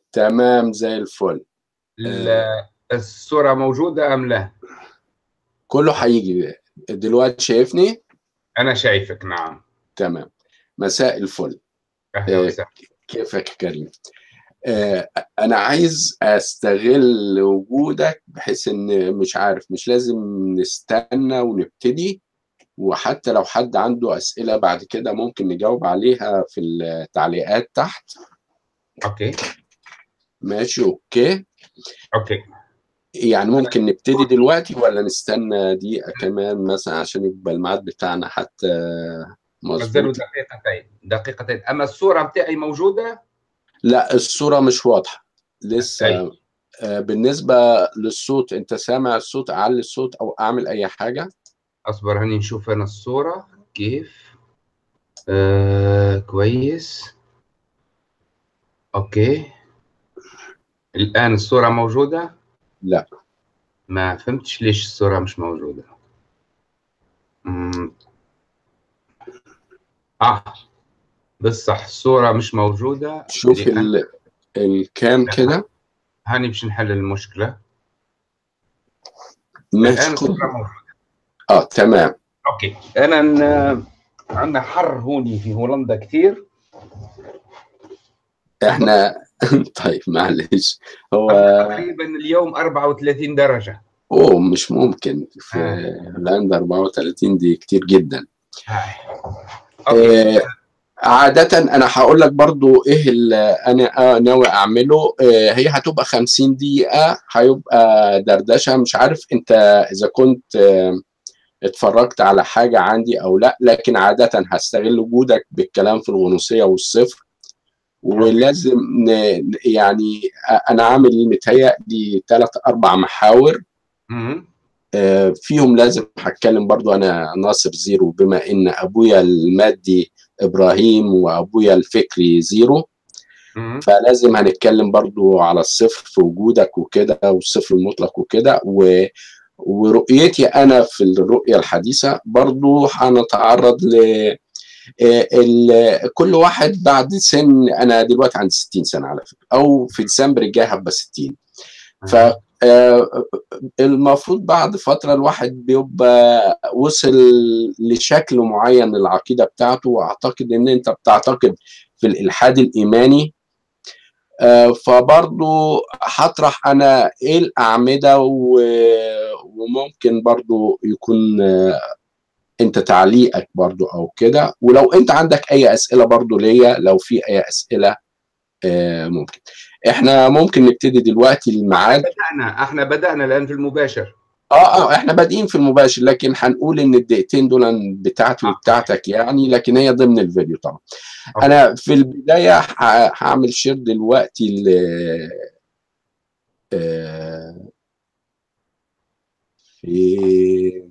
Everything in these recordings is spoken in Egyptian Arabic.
تمام زي الفل ال- الصورة موجودة أم لا؟ كله هيجي دلوقتي شايفني أنا شايفك نعم تمام مساء الفل أهلا آه، وسهلا كيفك يا كريم آه، انا عايز استغل وجودك بحيث ان مش عارف مش لازم نستنى ونبتدي وحتى لو حد عنده اسئله بعد كده ممكن نجاوب عليها في التعليقات تحت أوكي ماشي اوكي أوكي يعني ممكن نبتدي دلوقتي ولا نستنى دقيقه كمان مثلا عشان يبقى الميعاد بتاعنا حتى نزلوا مظبوط دقيقتين دقيقتين أما الصورة بتاعي موجودة؟ لا الصوره مش واضحه طيب لسه آه، بالنسبه للصوت انت سامع الصوت اعلي الصوت او اعمل اي حاجه أصبر هني نشوف أنا الصورة كيف آه كويس أوكي الآن الصورة موجودة؟ لا ما فهمتش ليش الصورة مش موجودة مم. آه بالصح الصورة مش موجودة شوف لأن ال... الكام كده هاني باش نحل المشكلة ماشي الآن خد الصورة موجودة اه تمام أوكي أنا ن... عندنا حر هوني في هولندا كثير احنا طيب معلش هو تقريبا اليوم 34 درجة اوه مش ممكن في آه. هولندا 34 دي كتير جدا هاي. أوكي آه عادة أنا هقول لك برضو إيه اللي أنا آه ناوي أعمله آه هي هتبقى 50 دقيقة هيبقى دردشة مش عارف أنت إذا كنت آه اتفرجت على حاجة عندي أو لا لكن عادة هستغل وجودك بالكلام في الغنوصية والصفر ولازم ن- يعني أنا عامل متهيألي ثلاث أربع محاور مم. آه، فيهم لازم هتكلم برضو انا ناصر زيرو بما ان ابويا المادي ابراهيم وابويا الفكري زيرو مم. فلازم هنتكلم برضو على الصفر في وجودك وكده والصفر المطلق وكده و ورؤيتي انا في الرؤيه الحديثه برضو هنتعرض ل آه، ال- كل واحد بعد سن انا دلوقتي عندي 60 سنه على فكره او في ديسمبر الجاي هبقى 60 ف آه، المفروض بعد فترة الواحد بيبقى وصل لشكل معين للعقيدة بتاعته وأعتقد إن أنت بتعتقد في الإلحاد الإيماني آه، فبرضو هطرح أنا إيه الأعمدة و- وممكن برضو يكون آه، أنت تعليقك برضو أو كده ولو أنت عندك أي أسئلة برضو ليا لو في أي أسئلة آه، ممكن إحنا ممكن نبتدي دلوقتي الميعاد بدأنا احنا بدأنا الآن في المباشر اه اه احنا بادئين في المباشر لكن هنقول ان الدقيقتين دول بتاعتي وبتاعتك يعني لكن هي ضمن الفيديو طبعا أوكي. انا في البدايه ه- هعمل شير دلوقتي ل آه، في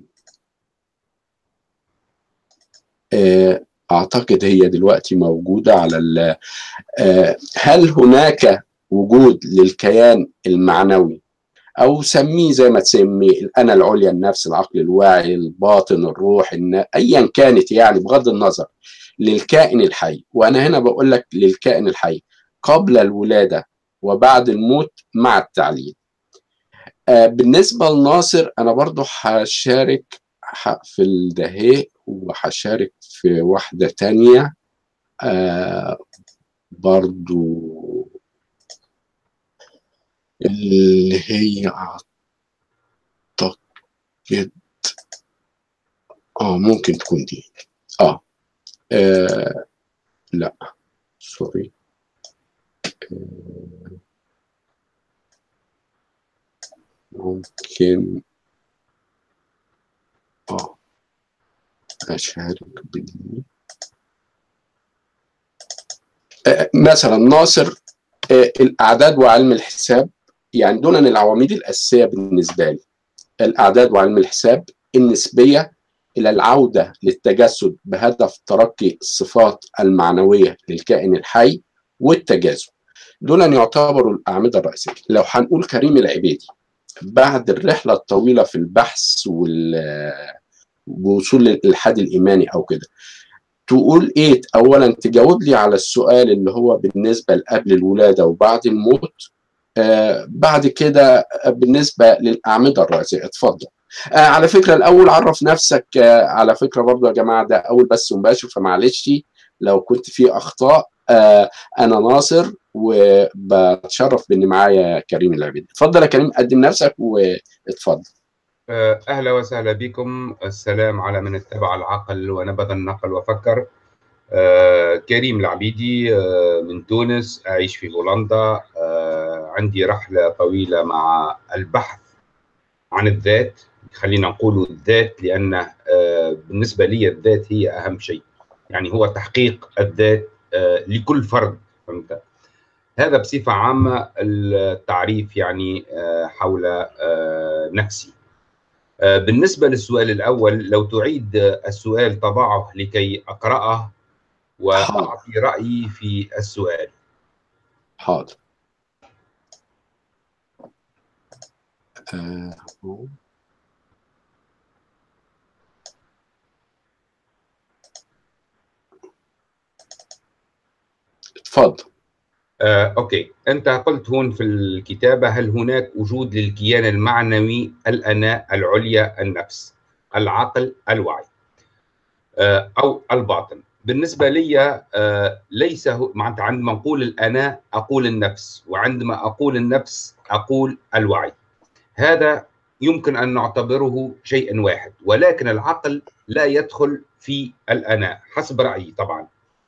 آه، اعتقد هي دلوقتي موجوده على ال- آه، هل هناك وجود للكيان المعنوي او سميه زي ما تسميه الانا العليا النفس العقل الواعي الباطن الروح النا... ايا كانت يعني بغض النظر للكائن الحي وانا هنا بقول لك للكائن الحي قبل الولاده وبعد الموت مع التعليم آه بالنسبه لناصر انا برضو هشارك هقفل ده هي وهشارك في واحده تانية آه برضو اللي هي اعتقد اه ممكن تكون دي اه, آه لا سوري آه ممكن اه اشارك بدي آه مثلا ناصر آه الاعداد وعلم الحساب يعني دول العواميد الاساسيه بالنسبه لي الاعداد وعلم الحساب النسبيه الى العوده للتجسد بهدف ترقي الصفات المعنويه للكائن الحي والتجاذب دول يعتبروا الاعمده الرئيسيه لو هنقول كريم العبيدي بعد الرحله الطويله في البحث وال بوصول للالحاد الايماني او كده تقول ايه اولا تجاوب لي على السؤال اللي هو بالنسبه لقبل الولاده وبعد الموت آه بعد كده بالنسبه للاعمده الرئيسيه اتفضل آه على فكره الاول عرف نفسك آه على فكره برضو يا جماعه ده اول بس مباشر فمعلش لو كنت في اخطاء آه انا ناصر وبتشرف بان معايا كريم العبيد اتفضل يا كريم قدم نفسك واتفضل اهلا وسهلا بكم السلام على من اتبع العقل ونبذ النقل وفكر آه كريم العبيدي آه من تونس اعيش في بولندا آه عندي رحله طويله مع البحث عن الذات خلينا نقول الذات لان بالنسبه لي الذات هي اهم شيء يعني هو تحقيق الذات لكل فرد فهمت هذا بصفه عامه التعريف يعني حول نفسي بالنسبه للسؤال الاول لو تعيد السؤال طبعه لكي اقراه واعطي رايي في السؤال حاضر أه. اتفضل آه، أوكي أنت قلت هون في الكتابة هل هناك وجود للكيان المعنوي الأنا العليا النفس العقل الوعي آه، أو الباطن بالنسبة لي آه، ليس هو معناتها عندما نقول الأنا أقول النفس وعندما أقول النفس أقول الوعي هذا يمكن أن نعتبره شيئا واحد ولكن العقل لا يدخل في الأنا حسب رأيي طبعا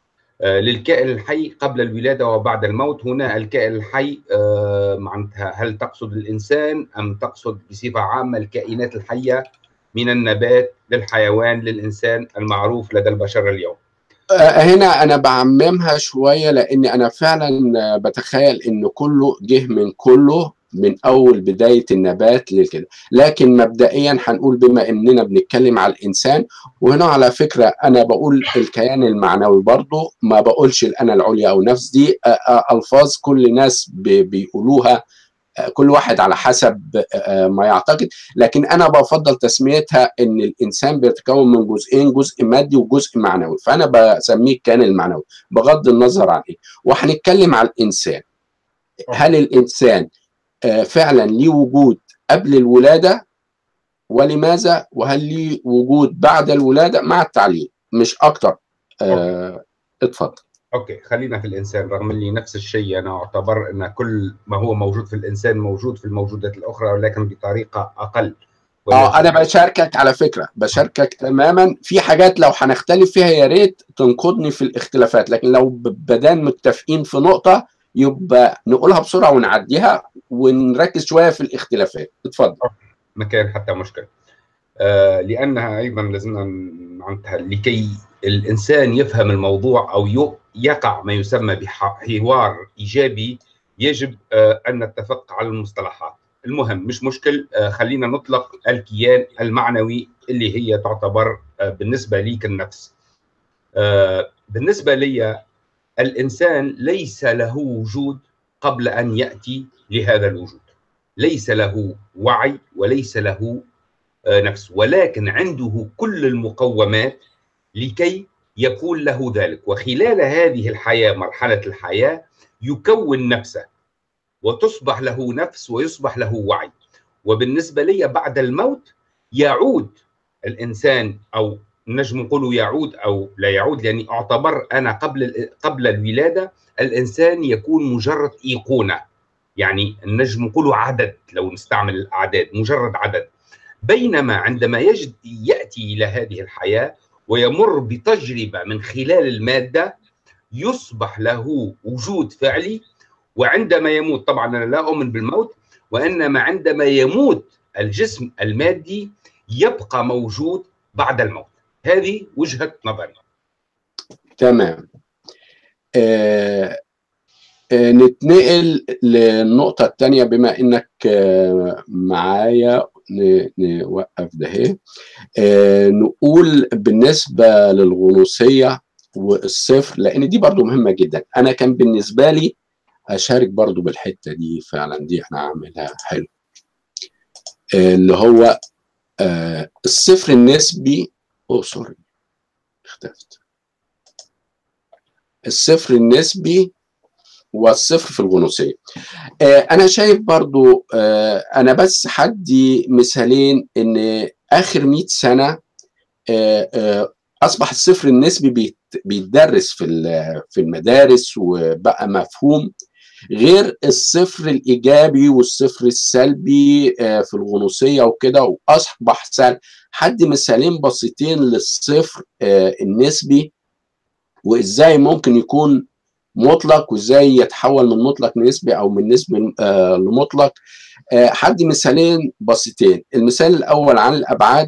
للكائن الحي قبل الولادة وبعد الموت هنا الكائن الحي معناتها هل تقصد الإنسان أم تقصد بصفة عامة الكائنات الحية من النبات للحيوان للإنسان المعروف لدى البشر اليوم هنا أنا بعممها شوية لأن أنا فعلا بتخيل إن كله جه من كله من اول بدايه النبات لكده لكن مبدئيا هنقول بما اننا بنتكلم على الانسان وهنا على فكره انا بقول الكيان المعنوي برضه ما بقولش الانا العليا او نفس دي الفاظ كل ناس بيقولوها كل واحد على حسب ما يعتقد لكن انا بفضل تسميتها ان الانسان بيتكون من جزئين جزء مادي وجزء معنوي فانا بسميه الكيان المعنوي بغض النظر عن ايه وهنتكلم على الانسان هل الانسان فعلا ليه وجود قبل الولاده ولماذا وهل ليه وجود بعد الولاده مع التعليم مش اكتر آه اتفضل اوكي خلينا في الانسان رغم اني نفس الشيء انا اعتبر ان كل ما هو موجود في الانسان موجود في الموجودات الاخرى ولكن بطريقه اقل اه انا بشاركك على فكره بشاركك تماما في حاجات لو هنختلف فيها يا ريت تنقضني في الاختلافات لكن لو بدان متفقين في نقطه يبقى نقولها بسرعه ونعديها ونركز شويه في الاختلافات اتفضل ما كان حتى مشكله آه لانها ايضا لازمنا معناتها لكي الانسان يفهم الموضوع او يقع ما يسمى بحوار ايجابي يجب آه ان نتفق على المصطلحات المهم مش مشكل آه خلينا نطلق الكيان المعنوي اللي هي تعتبر آه بالنسبه لي كالنفس آه بالنسبه لي الانسان ليس له وجود قبل ان ياتي لهذا الوجود ليس له وعي وليس له نفس ولكن عنده كل المقومات لكي يكون له ذلك وخلال هذه الحياه مرحله الحياه يكون نفسه وتصبح له نفس ويصبح له وعي وبالنسبه لي بعد الموت يعود الانسان او نجم نقول يعود او لا يعود لاني اعتبر انا قبل قبل الولاده الانسان يكون مجرد ايقونه يعني النجم نقول عدد لو نستعمل الاعداد مجرد عدد بينما عندما يجد ياتي الى هذه الحياه ويمر بتجربه من خلال الماده يصبح له وجود فعلي وعندما يموت طبعا انا لا اؤمن بالموت وانما عندما يموت الجسم المادي يبقى موجود بعد الموت هذه وجهه نظري تمام آه آه نتنقل للنقطة الثانية بما إنك آه معايا نوقف ده هي آه نقول بالنسبة للغنوصية والصفر لأن دي برضو مهمة جدا أنا كان بالنسبة لي أشارك برضو بالحتة دي فعلا دي إحنا عاملها حلو آه اللي هو آه الصفر النسبي أوه سوري اختفت الصفر النسبي والصفر في الغنوصيه انا شايف برضو انا بس حدي مثالين ان اخر 100 سنه اصبح الصفر النسبي بيتدرس في في المدارس وبقى مفهوم غير الصفر الايجابي والصفر السلبي في الغنوصيه وكده واصبح سهل حد مثالين بسيطين للصفر النسبي وازاي ممكن يكون مطلق وازاي يتحول من مطلق لنسبي او من نسبي لمطلق حد مثالين بسيطين المثال الاول عن الابعاد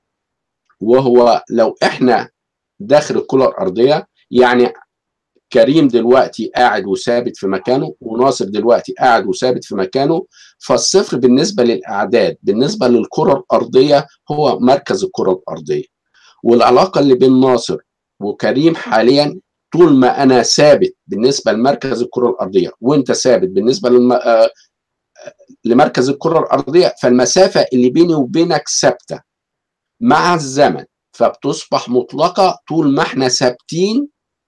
وهو لو احنا داخل الكره الارضيه يعني كريم دلوقتي قاعد وثابت في مكانه وناصر دلوقتي قاعد وثابت في مكانه فالصفر بالنسبه للاعداد بالنسبه للكره الارضيه هو مركز الكره الارضيه والعلاقه اللي بين ناصر وكريم حاليا طول ما انا ثابت بالنسبه لمركز الكره الارضيه وانت ثابت بالنسبه للم... لمركز الكره الارضيه فالمسافه اللي بيني وبينك ثابته مع الزمن فبتصبح مطلقه طول ما احنا ثابتين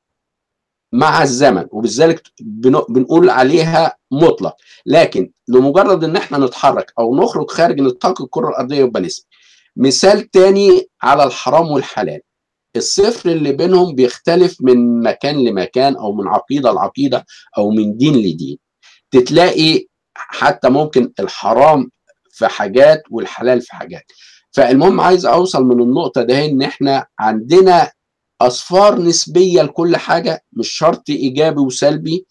مع الزمن وبذلك بنقول عليها مطلق لكن لمجرد ان احنا نتحرك او نخرج خارج نطاق الكره الارضيه يبقى نسبي مثال تاني على الحرام والحلال الصفر اللي بينهم بيختلف من مكان لمكان او من عقيده لعقيده او من دين لدين تتلاقي حتى ممكن الحرام في حاجات والحلال في حاجات فالمهم عايز اوصل من النقطه ده ان احنا عندنا اصفار نسبيه لكل حاجه مش شرط ايجابي وسلبي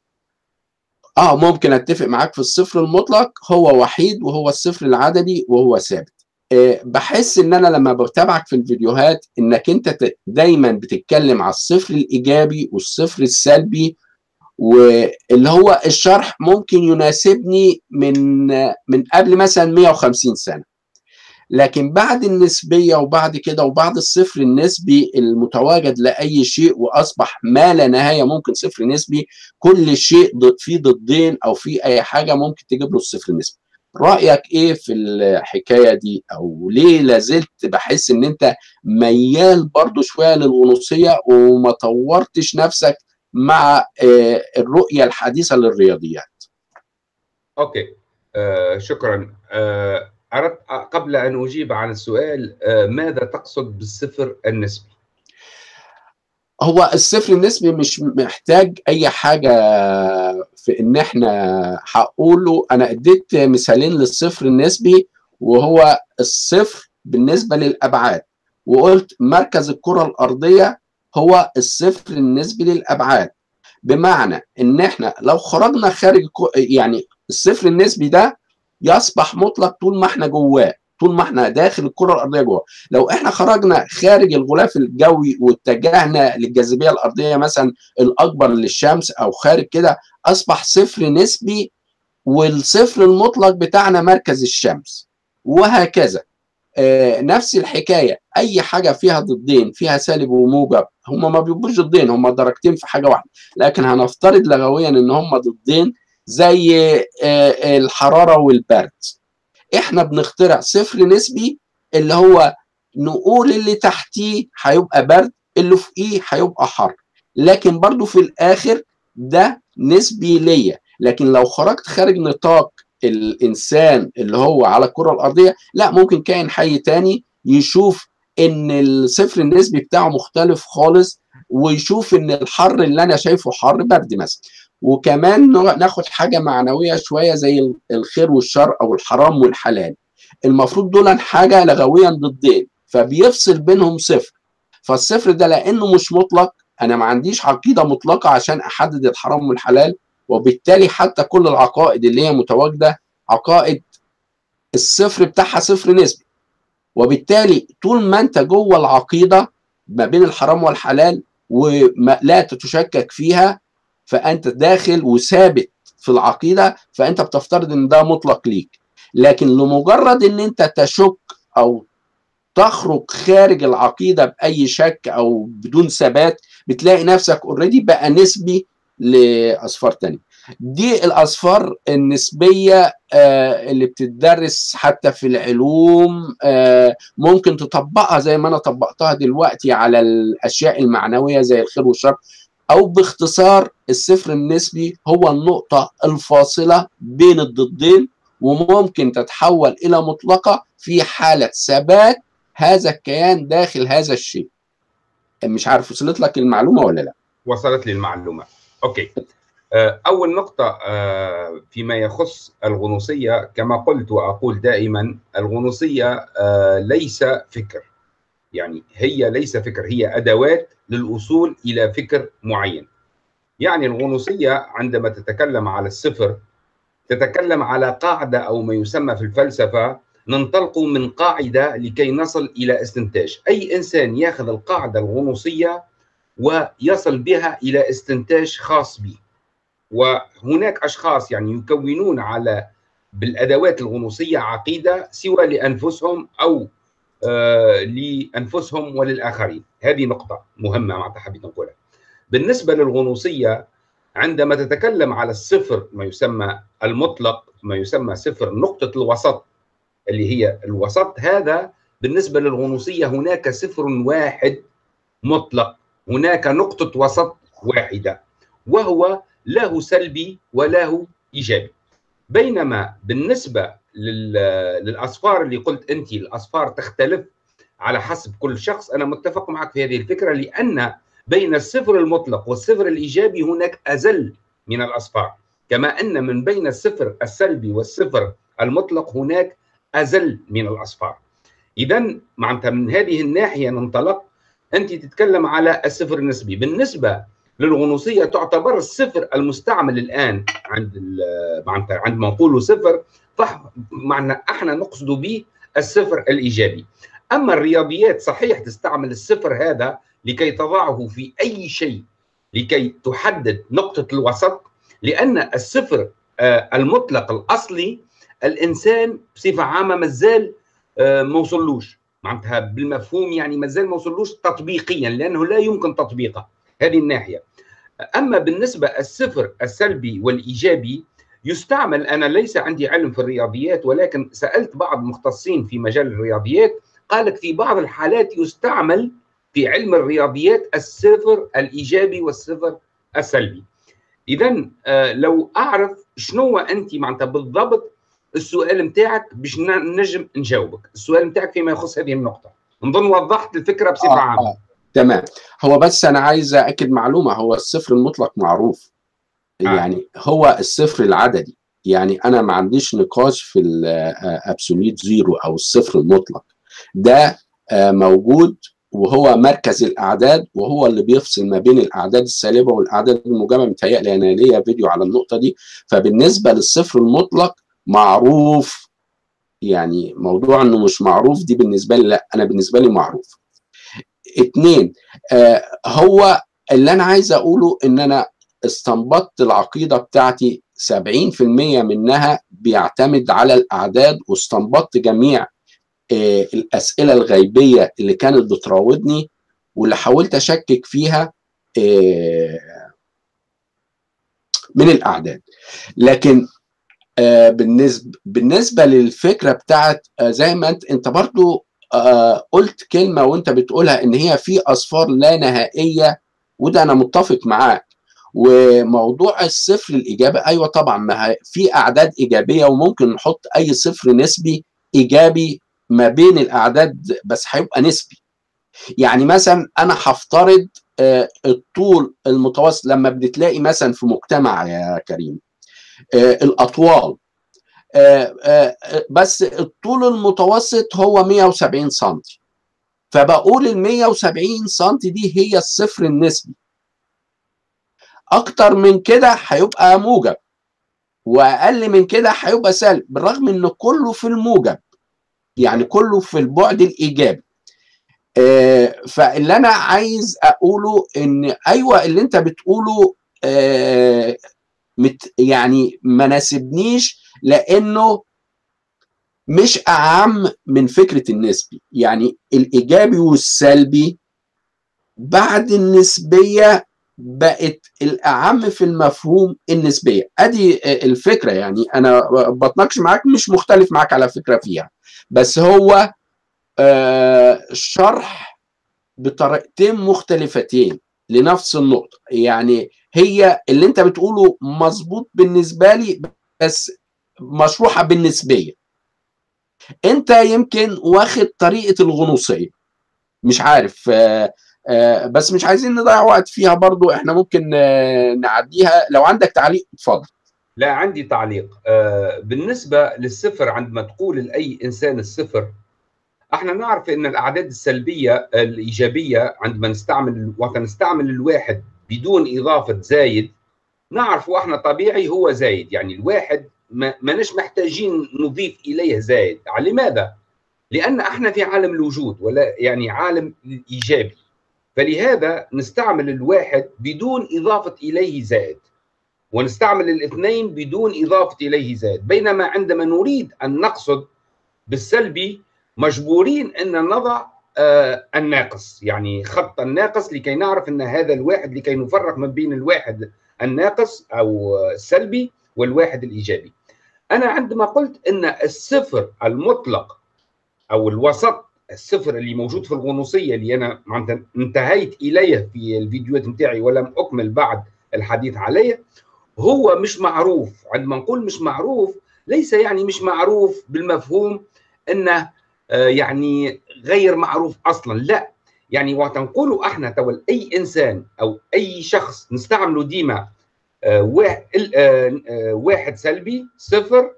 اه ممكن اتفق معاك في الصفر المطلق هو وحيد وهو الصفر العددي وهو ثابت أه بحس ان انا لما بتابعك في الفيديوهات انك انت دايما بتتكلم على الصفر الايجابي والصفر السلبي واللي هو الشرح ممكن يناسبني من من قبل مثلا 150 سنه لكن بعد النسبيه وبعد كده وبعد الصفر النسبي المتواجد لاي شيء واصبح ما لا نهايه ممكن صفر نسبي كل شيء فيه ضدين او فيه اي حاجه ممكن تجيب له الصفر النسبي رايك ايه في الحكايه دي او ليه لازلت بحس ان انت ميال برضو شويه للغنوصيه وما طورتش نفسك مع الرؤيه الحديثه للرياضيات اوكي آه شكرا آه أردت قبل أن أجيب عن السؤال ماذا تقصد بالصفر النسبي؟ هو الصفر النسبي مش محتاج أي حاجة في إن إحنا هقوله أنا اديت مثالين للصفر النسبي وهو الصفر بالنسبة للأبعاد وقلت مركز الكرة الأرضية هو الصفر النسبي للأبعاد بمعنى إن إحنا لو خرجنا خارج يعني الصفر النسبي ده يصبح مطلق طول ما احنا جواه طول ما احنا داخل الكره الارضيه جوه لو احنا خرجنا خارج الغلاف الجوي واتجهنا للجاذبيه الارضيه مثلا الاكبر للشمس او خارج كده اصبح صفر نسبي والصفر المطلق بتاعنا مركز الشمس وهكذا آه نفس الحكايه اي حاجه فيها ضدين فيها سالب وموجب هم ما بيبقوش ضدين هم درجتين في حاجه واحده لكن هنفترض لغويا ان هم ضدين زي الحراره والبرد احنا بنخترع صفر نسبي اللي هو نقول اللي تحتيه هيبقى برد اللي فوقيه هيبقى حر لكن برضو في الاخر ده نسبي ليا لكن لو خرجت خارج نطاق الانسان اللي هو على الكره الارضيه لا ممكن كائن حي تاني يشوف ان الصفر النسبي بتاعه مختلف خالص ويشوف ان الحر اللي انا شايفه حر برد مثلا وكمان ناخد حاجة معنوية شوية زي الخير والشر أو الحرام والحلال المفروض دول حاجة لغويا ضدين فبيفصل بينهم صفر فالصفر ده لأنه مش مطلق أنا ما عنديش عقيدة مطلقة عشان أحدد الحرام والحلال وبالتالي حتى كل العقائد اللي هي متواجدة عقائد الصفر بتاعها صفر نسبي وبالتالي طول ما أنت جوه العقيدة ما بين الحرام والحلال ولا تتشكك فيها فانت داخل وثابت في العقيده فانت بتفترض ان ده مطلق ليك لكن لمجرد ان انت تشك او تخرج خارج العقيده باي شك او بدون ثبات بتلاقي نفسك اوريدي بقى نسبي لاصفار تانية دي الاصفار النسبيه آه اللي بتدرس حتى في العلوم آه ممكن تطبقها زي ما انا طبقتها دلوقتي على الاشياء المعنويه زي الخير والشر او باختصار الصفر النسبي هو النقطه الفاصله بين الضدين وممكن تتحول الى مطلقه في حاله ثبات هذا الكيان داخل هذا الشيء مش عارف وصلت لك المعلومه ولا لا وصلت لي المعلومه اوكي اول نقطه فيما يخص الغنوصيه كما قلت واقول دائما الغنوصيه ليس فكر يعني هي ليس فكر هي ادوات للوصول الى فكر معين يعني الغنوصيه عندما تتكلم على الصفر تتكلم على قاعده او ما يسمى في الفلسفه ننطلق من قاعده لكي نصل الى استنتاج اي انسان ياخذ القاعده الغنوصيه ويصل بها الى استنتاج خاص به وهناك اشخاص يعني يكونون على بالادوات الغنوصيه عقيده سوى لانفسهم او آه لانفسهم وللاخرين هذه نقطه مهمه ما حبيت نقولها بالنسبه للغنوصيه عندما تتكلم على الصفر ما يسمى المطلق ما يسمى صفر نقطه الوسط اللي هي الوسط هذا بالنسبه للغنوصيه هناك صفر واحد مطلق هناك نقطه وسط واحده وهو له سلبي وله ايجابي بينما بالنسبه للاصفار اللي قلت انت الاصفار تختلف على حسب كل شخص انا متفق معك في هذه الفكره لان بين الصفر المطلق والصفر الايجابي هناك ازل من الاصفار كما ان من بين الصفر السلبي والصفر المطلق هناك ازل من الاصفار اذا معناتها من هذه الناحيه ننطلق انت تتكلم على الصفر النسبي بالنسبه للغنوصيه تعتبر الصفر المستعمل الان عند معناتها عندما نقول صفر فمعنى احنا نقصد به الصفر الايجابي اما الرياضيات صحيح تستعمل الصفر هذا لكي تضعه في اي شيء لكي تحدد نقطه الوسط لان الصفر المطلق الاصلي الانسان بصفه عامه مازال ما وصلوش معناتها بالمفهوم يعني مازال ما وصلوش تطبيقيا لانه لا يمكن تطبيقه هذه الناحيه اما بالنسبه الصفر السلبي والايجابي يستعمل انا ليس عندي علم في الرياضيات ولكن سالت بعض المختصين في مجال الرياضيات قال لك في بعض الحالات يستعمل في علم الرياضيات الصفر الايجابي والصفر السلبي اذا لو اعرف شنو انت معناتها بالضبط السؤال نتاعك باش نجم نجاوبك السؤال نتاعك فيما يخص هذه النقطه نظن وضحت الفكره بصفه آه عامه آه. تمام هو بس انا عايز اكد معلومه هو الصفر المطلق معروف آه. يعني هو الصفر العددي يعني انا ما عنديش نقاش في الابسوليت زيرو او الصفر المطلق ده موجود وهو مركز الاعداد وهو اللي بيفصل ما بين الاعداد السالبه والاعداد الموجبه متهيألي انا ليا فيديو على النقطه دي فبالنسبه للصفر المطلق معروف يعني موضوع انه مش معروف دي بالنسبه لي لا انا بالنسبه لي معروف اتنين آه هو اللي انا عايز اقوله ان انا استنبطت العقيده بتاعتي 70% منها بيعتمد على الاعداد واستنبطت جميع آه الاسئله الغيبيه اللي كانت بتراودني واللي حاولت اشكك فيها آه من الاعداد لكن آه بالنسبه بالنسبه للفكره بتاعت آه زي ما انت انت برضو آه قلت كلمه وانت بتقولها ان هي في اصفار لا نهائيه وده انا متفق معاك وموضوع الصفر الاجابه ايوه طبعا ما في اعداد ايجابيه وممكن نحط اي صفر نسبي ايجابي ما بين الاعداد بس هيبقى نسبي يعني مثلا انا هفترض آه الطول المتوسط لما بتلاقي مثلا في مجتمع يا كريم آه الاطوال آه آه بس الطول المتوسط هو 170 سم فبقول ال 170 سم دي هي الصفر النسبي اكتر من كده هيبقى موجب واقل من كده هيبقى سالب بالرغم ان كله في الموجب يعني كله في البعد الايجابي آه فاللي انا عايز اقوله ان ايوه اللي انت بتقوله آه مت يعني ما ناسبنيش لانه مش اعم من فكره النسبي يعني الايجابي والسلبي بعد النسبيه بقت الاعم في المفهوم النسبيه ادي الفكره يعني انا بتناقش معاك مش مختلف معاك على فكره فيها بس هو آه شرح بطريقتين مختلفتين لنفس النقطه يعني هي اللي انت بتقوله مظبوط بالنسبه لي بس مشروحه بالنسبيه انت يمكن واخد طريقه الغنوصيه مش عارف آه آه بس مش عايزين نضيع وقت فيها برضو احنا ممكن آه نعديها لو عندك تعليق اتفضل لا عندي تعليق آه بالنسبة للصفر عندما تقول لأي إنسان الصفر احنا نعرف ان الاعداد السلبيه الايجابيه عندما نستعمل وقت نستعمل الواحد بدون اضافه زايد نعرف واحنا طبيعي هو زايد يعني الواحد ما ماناش محتاجين نضيف اليه زايد لماذا لان احنا في عالم الوجود ولا يعني عالم ايجابي فلهذا نستعمل الواحد بدون اضافه اليه زائد ونستعمل الاثنين بدون اضافه اليه زائد بينما عندما نريد ان نقصد بالسلبي مجبورين ان نضع آه الناقص يعني خط الناقص لكي نعرف ان هذا الواحد لكي نفرق ما بين الواحد الناقص او السلبي والواحد الايجابي انا عندما قلت ان الصفر المطلق او الوسط الصفر اللي موجود في الغنوصيه اللي انا انتهيت اليه في الفيديوهات نتاعي ولم اكمل بعد الحديث عليه هو مش معروف عندما نقول مش معروف ليس يعني مش معروف بالمفهوم انه يعني غير معروف اصلا لا يعني وقت نقولوا احنا تو اي انسان او اي شخص نستعمله ديما واحد سلبي صفر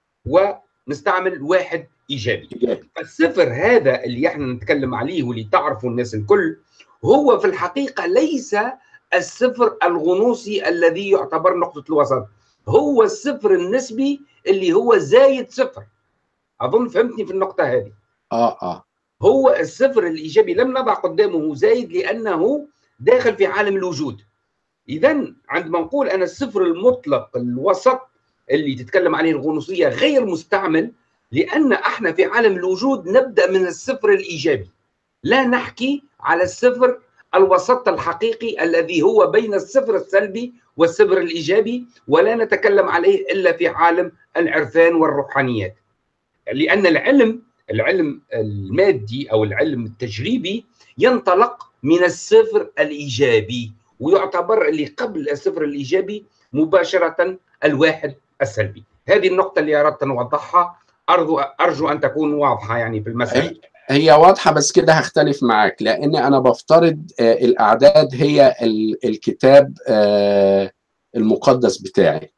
ونستعمل واحد ايجابي فالصفر هذا اللي احنا نتكلم عليه واللي تعرفوا الناس الكل هو في الحقيقه ليس الصفر الغنوصي الذي يعتبر نقطه الوسط هو الصفر النسبي اللي هو زايد صفر اظن فهمتني في النقطه هذه اه اه هو الصفر الايجابي لم نضع قدامه زايد لانه داخل في عالم الوجود اذا عندما نقول انا الصفر المطلق الوسط اللي تتكلم عليه الغنوصيه غير مستعمل لان احنا في عالم الوجود نبدا من الصفر الايجابي لا نحكي على الصفر الوسط الحقيقي الذي هو بين الصفر السلبي والصفر الايجابي ولا نتكلم عليه الا في عالم العرفان والروحانيات لان العلم العلم المادي او العلم التجريبي ينطلق من الصفر الايجابي ويعتبر اللي قبل الصفر الايجابي مباشره الواحد السلبي هذه النقطه اللي اردت ان اوضحها ارجو ارجو ان تكون واضحه يعني في المساله هي واضحه بس كده هختلف معاك لان انا بفترض آه الاعداد هي الكتاب آه المقدس بتاعي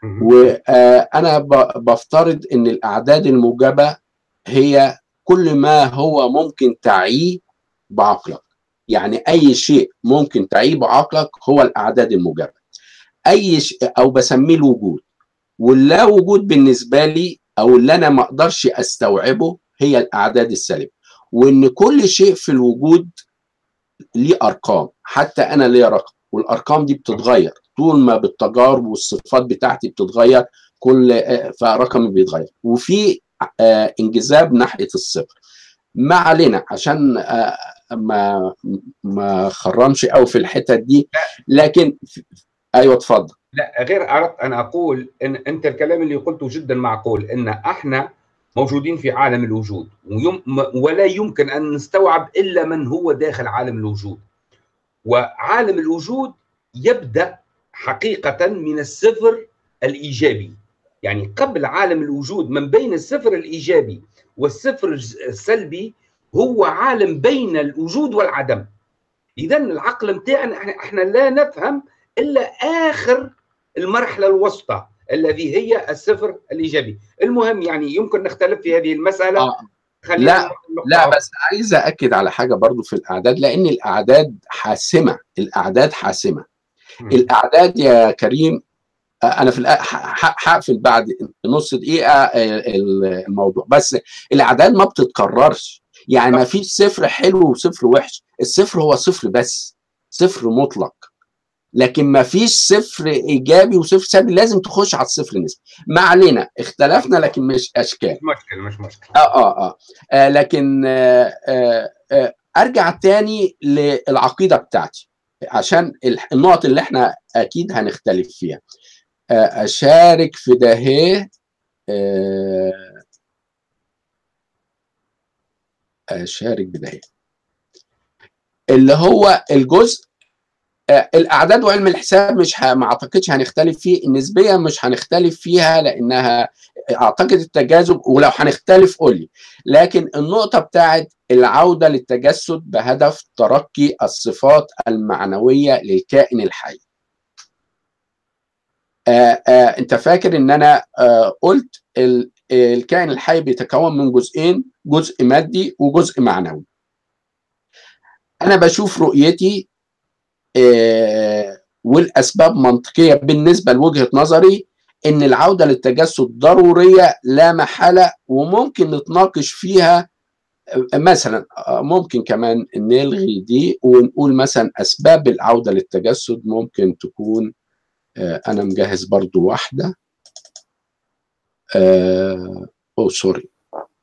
وانا بفترض ان الاعداد الموجبه هي كل ما هو ممكن تعيه بعقلك يعني اي شيء ممكن تعيه بعقلك هو الاعداد الموجبه اي شيء او بسميه الوجود واللا وجود بالنسبه لي او اللي انا ما اقدرش استوعبه هي الاعداد السالبه وان كل شيء في الوجود ليه ارقام حتى انا ليا رقم والارقام دي بتتغير طول ما بالتجارب والصفات بتاعتي بتتغير كل فرقمي بيتغير وفي انجذاب ناحيه الصفر ما علينا عشان ما ما خرمش قوي في الحتت دي لكن ايوه اتفضل لا غير اردت ان اقول ان انت الكلام اللي قلته جدا معقول ان احنا موجودين في عالم الوجود ولا يمكن ان نستوعب الا من هو داخل عالم الوجود وعالم الوجود يبدا حقيقه من الصفر الايجابي يعني قبل عالم الوجود من بين الصفر الايجابي والصفر السلبي هو عالم بين الوجود والعدم اذا العقل متاعنا احنا لا نفهم الا اخر المرحله الوسطى الذي هي الصفر الايجابي المهم يعني يمكن نختلف في هذه المساله آه. لا لا بس عايز اكد على حاجه برضو في الاعداد لان الاعداد حاسمه الاعداد حاسمه م. الاعداد يا كريم انا في هقفل بعد نص دقيقه الموضوع بس الاعداد ما بتتكررش يعني ما فيش صفر حلو وصفر وحش الصفر هو صفر بس صفر مطلق لكن ما فيش صفر ايجابي وصفر سلبي لازم تخش على الصفر نسبي ما علينا اختلفنا لكن مش اشكال مش مشكله مش مشكله اه اه اه, آه لكن آه آه آه ارجع تاني للعقيده بتاعتي عشان النقط اللي احنا اكيد هنختلف فيها آه اشارك في ده آه اشارك بده اللي هو الجزء الاعداد وعلم الحساب مش ه... ما اعتقدش هنختلف فيه النسبيه مش هنختلف فيها لانها اعتقد التجاذب ولو هنختلف قول لي لكن النقطه بتاعت العوده للتجسد بهدف ترقي الصفات المعنويه للكائن الحي آآ آآ انت فاكر ان انا قلت ال... الكائن الحي بيتكون من جزئين جزء مادي وجزء معنوي انا بشوف رؤيتي آه والاسباب منطقيه بالنسبه لوجهه نظري ان العوده للتجسد ضروريه لا محاله وممكن نتناقش فيها مثلا ممكن كمان نلغي دي ونقول مثلا اسباب العوده للتجسد ممكن تكون آه انا مجهز برضو واحده آه او سوري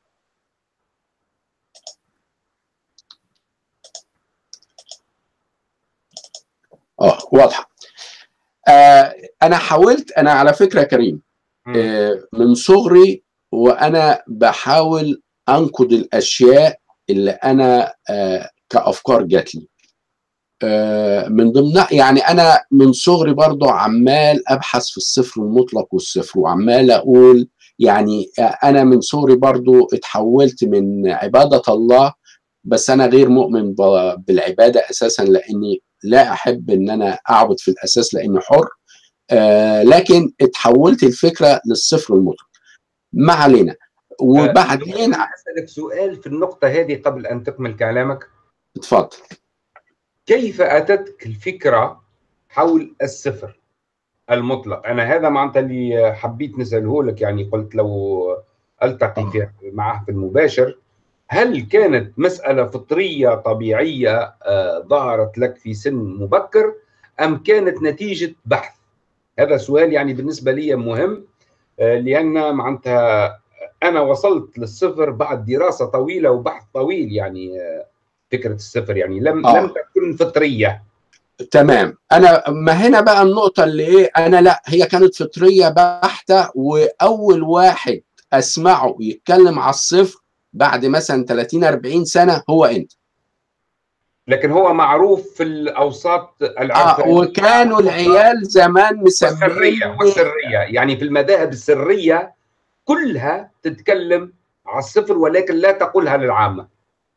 اه واضحه آه انا حاولت انا على فكره كريم آه من صغري وانا بحاول انقد الاشياء اللي انا آه كافكار جات لي آه من ضمن يعني انا من صغري برضو عمال ابحث في الصفر المطلق والصفر وعمال اقول يعني انا من صغري برضو اتحولت من عباده الله بس انا غير مؤمن بالعباده اساسا لاني لا احب ان انا اعبد في الاساس لاني حر آه لكن اتحولت الفكره للصفر المطلق ما علينا وبعدين اسالك سؤال في النقطه هذه قبل ان تكمل كلامك اتفضل كيف اتتك الفكره حول الصفر المطلق انا هذا معناتها اللي حبيت نساله لك يعني قلت لو التقي في معه في المباشر هل كانت مسألة فطرية طبيعية ظهرت لك في سن مبكر أم كانت نتيجة بحث؟ هذا سؤال يعني بالنسبة لي مهم لأن معناتها أنا وصلت للصفر بعد دراسة طويلة وبحث طويل يعني فكرة الصفر يعني لم آه. لم تكن فطرية تمام انا ما هنا بقى النقطه اللي ايه انا لا هي كانت فطريه بحته واول واحد اسمعه يتكلم على الصفر بعد مثلا 30 40 سنه هو انت لكن هو معروف في الاوساط العرفيه آه وكانوا العيال زمان مسمينه والسريه والسريه يعني في المذاهب السريه كلها تتكلم على الصفر ولكن لا تقولها للعامه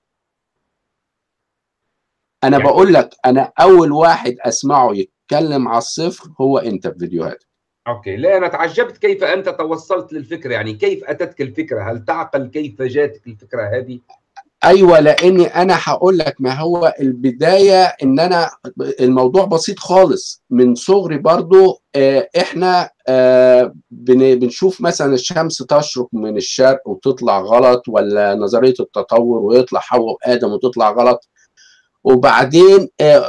انا يعني بقول لك انا اول واحد اسمعه يتكلم على الصفر هو انت في فيديوهاتك اوكي لا انا تعجبت كيف انت توصلت للفكره يعني كيف اتتك الفكره هل تعقل كيف جاتك الفكره هذه ايوه لاني انا هقول لك ما هو البدايه ان انا الموضوع بسيط خالص من صغري برضو احنا بنشوف مثلا الشمس تشرق من الشرق وتطلع غلط ولا نظريه التطور ويطلع حواء وادم وتطلع غلط وبعدين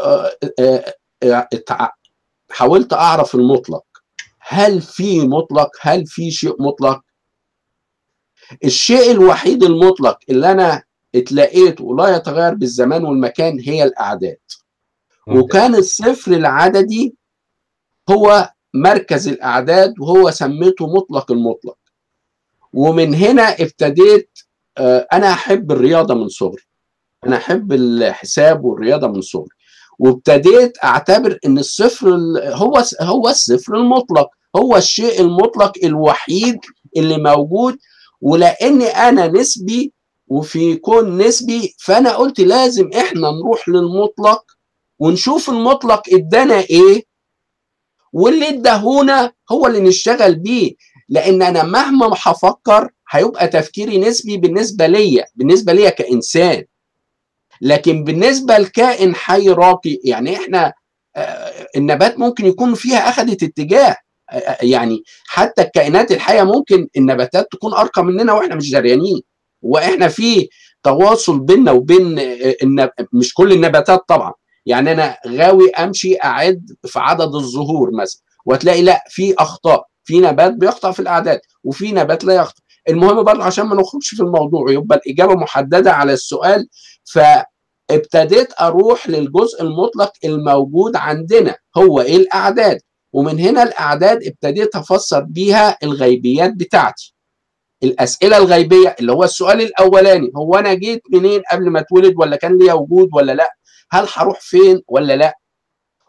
حاولت اعرف المطلق هل في مطلق هل في شيء مطلق الشيء الوحيد المطلق اللي انا اتلاقيته ولا يتغير بالزمان والمكان هي الاعداد وكان الصفر العددي هو مركز الاعداد وهو سميته مطلق المطلق ومن هنا ابتديت انا احب الرياضه من صغري انا احب الحساب والرياضه من صغري وابتديت اعتبر ان الصفر هو هو الصفر المطلق هو الشيء المطلق الوحيد اللي موجود ولاني انا نسبي وفي كون نسبي فانا قلت لازم احنا نروح للمطلق ونشوف المطلق ادانا ايه واللي اداهونا هو اللي نشتغل بيه لان انا مهما هفكر هيبقى تفكيري نسبي بالنسبه ليا بالنسبه ليا كانسان لكن بالنسبه لكائن حي راقي يعني احنا آه النبات ممكن يكون فيها اخذت اتجاه آه يعني حتى الكائنات الحيه ممكن النباتات تكون ارقى مننا واحنا مش دريانين واحنا في تواصل بيننا وبين آه مش كل النباتات طبعا يعني انا غاوي امشي اعد في عدد الزهور مثلا وتلاقي لا في اخطاء في نبات بيخطا في الاعداد وفي نبات لا يخطا المهم برضه عشان ما نخرجش في الموضوع يبقى الاجابه محدده على السؤال فابتديت اروح للجزء المطلق الموجود عندنا هو ايه الاعداد ومن هنا الاعداد ابتديت افسر بيها الغيبيات بتاعتي الاسئله الغيبيه اللي هو السؤال الاولاني هو انا جيت منين قبل ما اتولد ولا كان ليا وجود ولا لا هل هروح فين ولا لا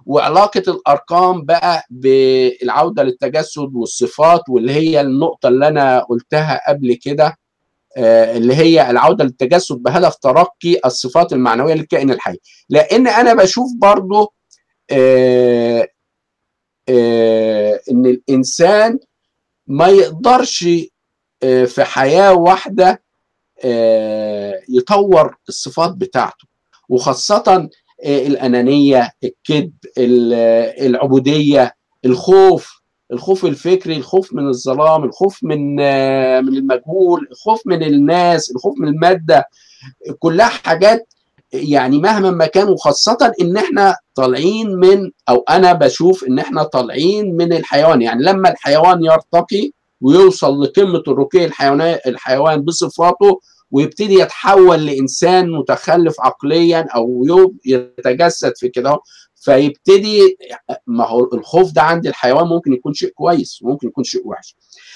وعلاقه الارقام بقى بالعوده للتجسد والصفات واللي هي النقطه اللي انا قلتها قبل كده اللي هي العوده للتجسد بهدف ترقي الصفات المعنويه للكائن الحي لان انا بشوف برضو آآ آآ ان الانسان ما يقدرش في حياه واحده يطور الصفات بتاعته وخاصه الانانيه الكذب العبوديه الخوف الخوف الفكري الخوف من الظلام الخوف من من المجهول الخوف من الناس الخوف من الماده كلها حاجات يعني مهما ما كان وخاصة ان احنا طالعين من او انا بشوف ان احنا طالعين من الحيوان يعني لما الحيوان يرتقي ويوصل لقمة الرقي الحيوان الحيوان بصفاته ويبتدي يتحول لانسان متخلف عقليا او يتجسد في كده فيبتدي ما هو الخوف ده عند الحيوان ممكن يكون شيء كويس وممكن يكون شيء وحش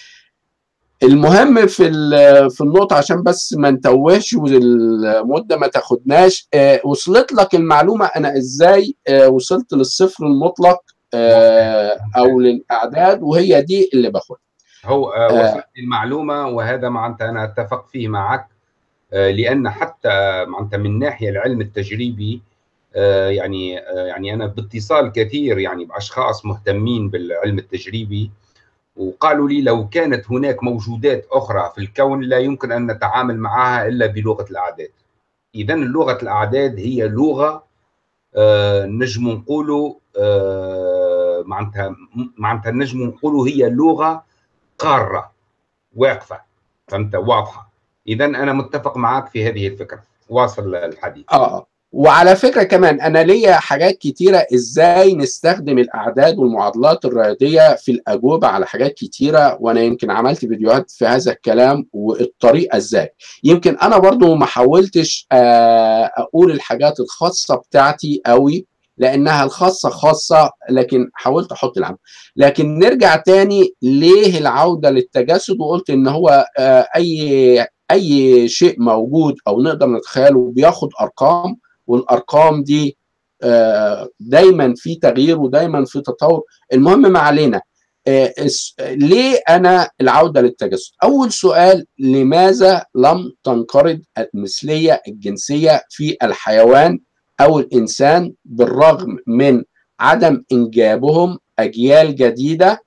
المهم في في النقطة عشان بس ما نتوهش والمدة ما تاخدناش آه وصلت لك المعلومة أنا إزاي آه وصلت للصفر المطلق آه أو للأعداد وهي دي اللي باخدها هو وصلت المعلومة وهذا معناتها أنا أتفق فيه معك لأن حتى معناتها من ناحية العلم التجريبي يعني يعني أنا باتصال كثير يعني بأشخاص مهتمين بالعلم التجريبي وقالوا لي لو كانت هناك موجودات أخرى في الكون لا يمكن أن نتعامل معها إلا بلغة الأعداد إذا لغة الأعداد هي لغة آه نجم نقولوا آه معناتها معناتها نجم نقولوا هي لغة قارة واقفة فهمت واضحة إذا أنا متفق معك في هذه الفكرة واصل الحديث آه وعلى فكره كمان انا ليا حاجات كتيره ازاي نستخدم الاعداد والمعادلات الرياضيه في الاجوبه على حاجات كتيره وانا يمكن عملت فيديوهات في هذا الكلام والطريقه ازاي يمكن انا برضو ما حاولتش اقول الحاجات الخاصه بتاعتي قوي لانها الخاصه خاصه لكن حاولت احط العام لكن نرجع تاني ليه العوده للتجسد وقلت ان هو اي اي شيء موجود او نقدر نتخيله بياخد ارقام والارقام دي دايما في تغيير ودايما في تطور المهم ما علينا ليه انا العوده للتجسد اول سؤال لماذا لم تنقرض المثليه الجنسيه في الحيوان او الانسان بالرغم من عدم انجابهم اجيال جديده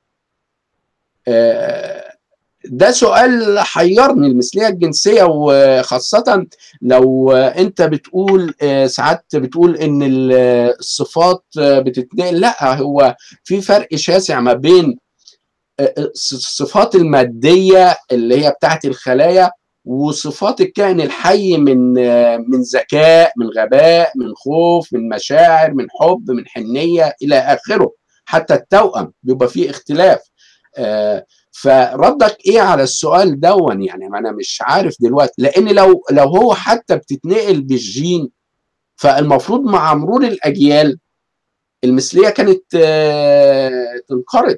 ده سؤال حيرني المثليه الجنسيه وخاصه لو انت بتقول ساعات بتقول ان الصفات بتتنقل لا هو في فرق شاسع ما بين الصفات الماديه اللي هي بتاعت الخلايا وصفات الكائن الحي من من ذكاء من غباء من خوف من مشاعر من حب من حنيه الى اخره حتى التوأم بيبقى فيه اختلاف آه فردك ايه على السؤال دون يعني ما انا مش عارف دلوقتي لان لو لو هو حتى بتتنقل بالجين فالمفروض مع مرور الاجيال المثليه كانت آه تنقرض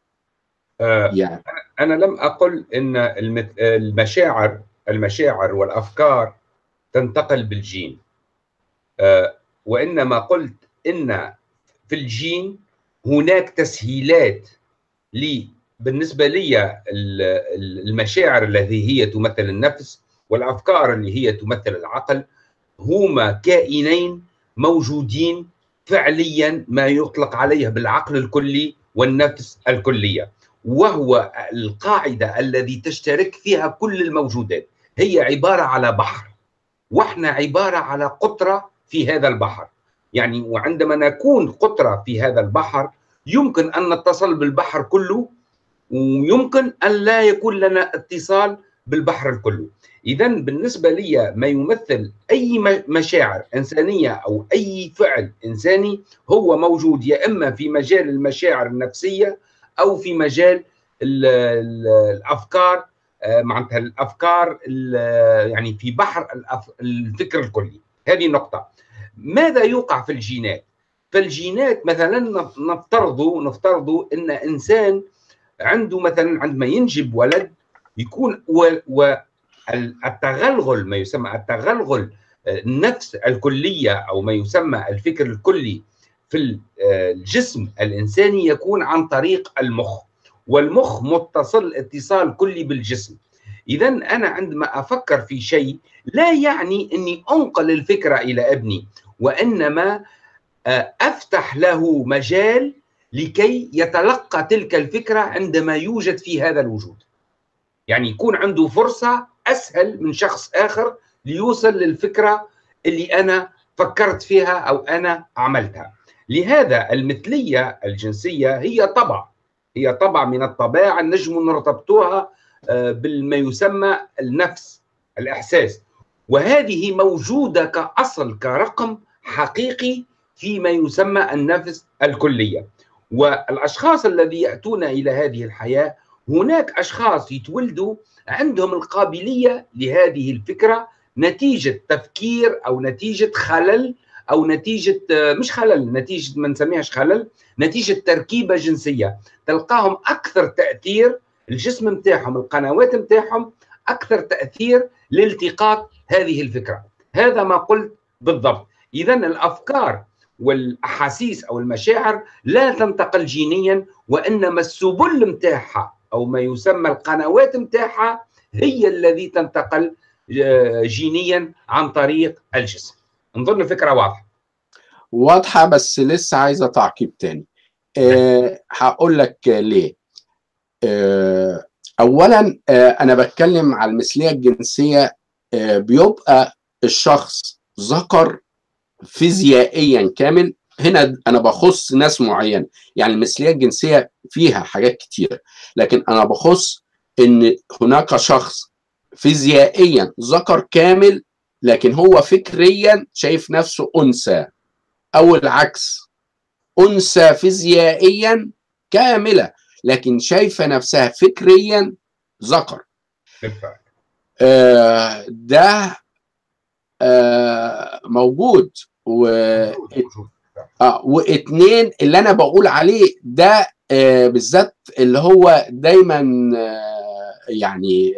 آه يعني انا لم اقل ان المشاعر المشاعر والافكار تنتقل بالجين آه وانما قلت ان في الجين هناك تسهيلات لي بالنسبة لي المشاعر التي هي تمثل النفس والأفكار اللي هي تمثل العقل هما كائنين موجودين فعليا ما يطلق عليه بالعقل الكلي والنفس الكلية وهو القاعدة الذي تشترك فيها كل الموجودات هي عبارة على بحر واحنا عبارة على قطرة في هذا البحر يعني وعندما نكون قطرة في هذا البحر يمكن أن نتصل بالبحر كله ويمكن ان لا يكون لنا اتصال بالبحر الكله اذا بالنسبه لي ما يمثل اي مشاعر انسانيه او اي فعل انساني هو موجود يا اما في مجال المشاعر النفسيه او في مجال ال ال الافكار معناتها الافكار يعني في بحر الفكر الكلي هذه نقطه ماذا يوقع في الجينات فالجينات مثلا نفترض نفترض ان انسان عنده مثلا عندما ينجب ولد يكون والتغلغل ما يسمى التغلغل النفس الكليه او ما يسمى الفكر الكلي في الجسم الانساني يكون عن طريق المخ والمخ متصل اتصال كلي بالجسم اذا انا عندما افكر في شيء لا يعني اني انقل الفكره الى ابني وانما افتح له مجال لكي يتلقى تلك الفكره عندما يوجد في هذا الوجود يعني يكون عنده فرصه اسهل من شخص اخر ليوصل للفكره اللي انا فكرت فيها او انا عملتها لهذا المثليه الجنسيه هي طبع هي طبع من الطباع نجم نرتبطها بما يسمى النفس الاحساس وهذه موجوده كاصل كرقم حقيقي فيما يسمى النفس الكليه والاشخاص الذي ياتون الى هذه الحياه هناك اشخاص يتولدوا عندهم القابليه لهذه الفكره نتيجه تفكير او نتيجه خلل او نتيجه مش خلل نتيجه ما نسميهاش خلل نتيجه تركيبه جنسيه تلقاهم اكثر تاثير الجسم نتاعهم القنوات نتاعهم اكثر تاثير لالتقاط هذه الفكره هذا ما قلت بالضبط اذا الافكار والاحاسيس او المشاعر لا تنتقل جينيا وانما السبل نتاعها او ما يسمى القنوات نتاعها هي الذي تنتقل جينيا عن طريق الجسم نظن الفكره واضحه واضحه بس لسه عايزه تعقيب تاني أه هقول لك ليه أه اولا أه انا بتكلم على المثليه الجنسيه أه بيبقى الشخص ذكر فيزيائيا كامل هنا انا بخص ناس معينه يعني المثليه الجنسيه فيها حاجات كتيره لكن انا بخص ان هناك شخص فيزيائيا ذكر كامل لكن هو فكريا شايف نفسه انثى او العكس انثى فيزيائيا كامله لكن شايفه نفسها فكريا ذكر آه ده آه موجود و اه واثنين اللي انا بقول عليه ده آه بالذات اللي هو دايما آه يعني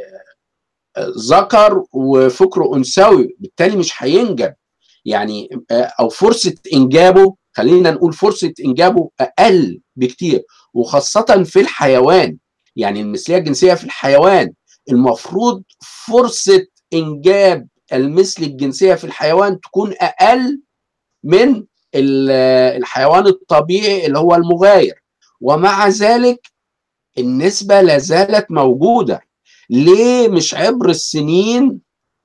ذكر وفكره انثوي بالتالي مش هينجب يعني او فرصه انجابه خلينا نقول فرصه انجابه اقل بكتير وخاصه في الحيوان يعني المثليه الجنسيه في الحيوان المفروض فرصه انجاب المثل الجنسيه في الحيوان تكون اقل من الحيوان الطبيعي اللي هو المغاير ومع ذلك النسبه لا زالت موجوده ليه مش عبر السنين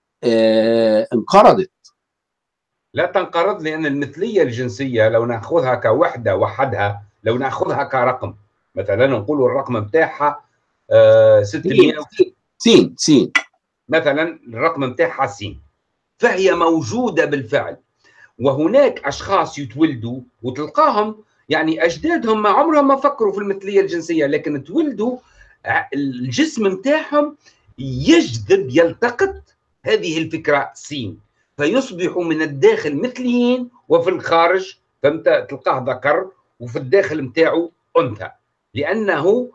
آه انقرضت لا تنقرض لان المثليه الجنسيه لو ناخذها كوحده وحدها لو ناخذها كرقم مثلا نقول الرقم بتاعها آه 600 سين سين مثلا الرقم بتاعها سين فهي موجوده بالفعل وهناك اشخاص يتولدوا وتلقاهم يعني اجدادهم ما عمرهم ما فكروا في المثليه الجنسيه لكن تولدوا الجسم نتاعهم يجذب يلتقط هذه الفكره سين فيصبحوا من الداخل مثليين وفي الخارج فهمت تلقاه ذكر وفي الداخل نتاعو انثى لانه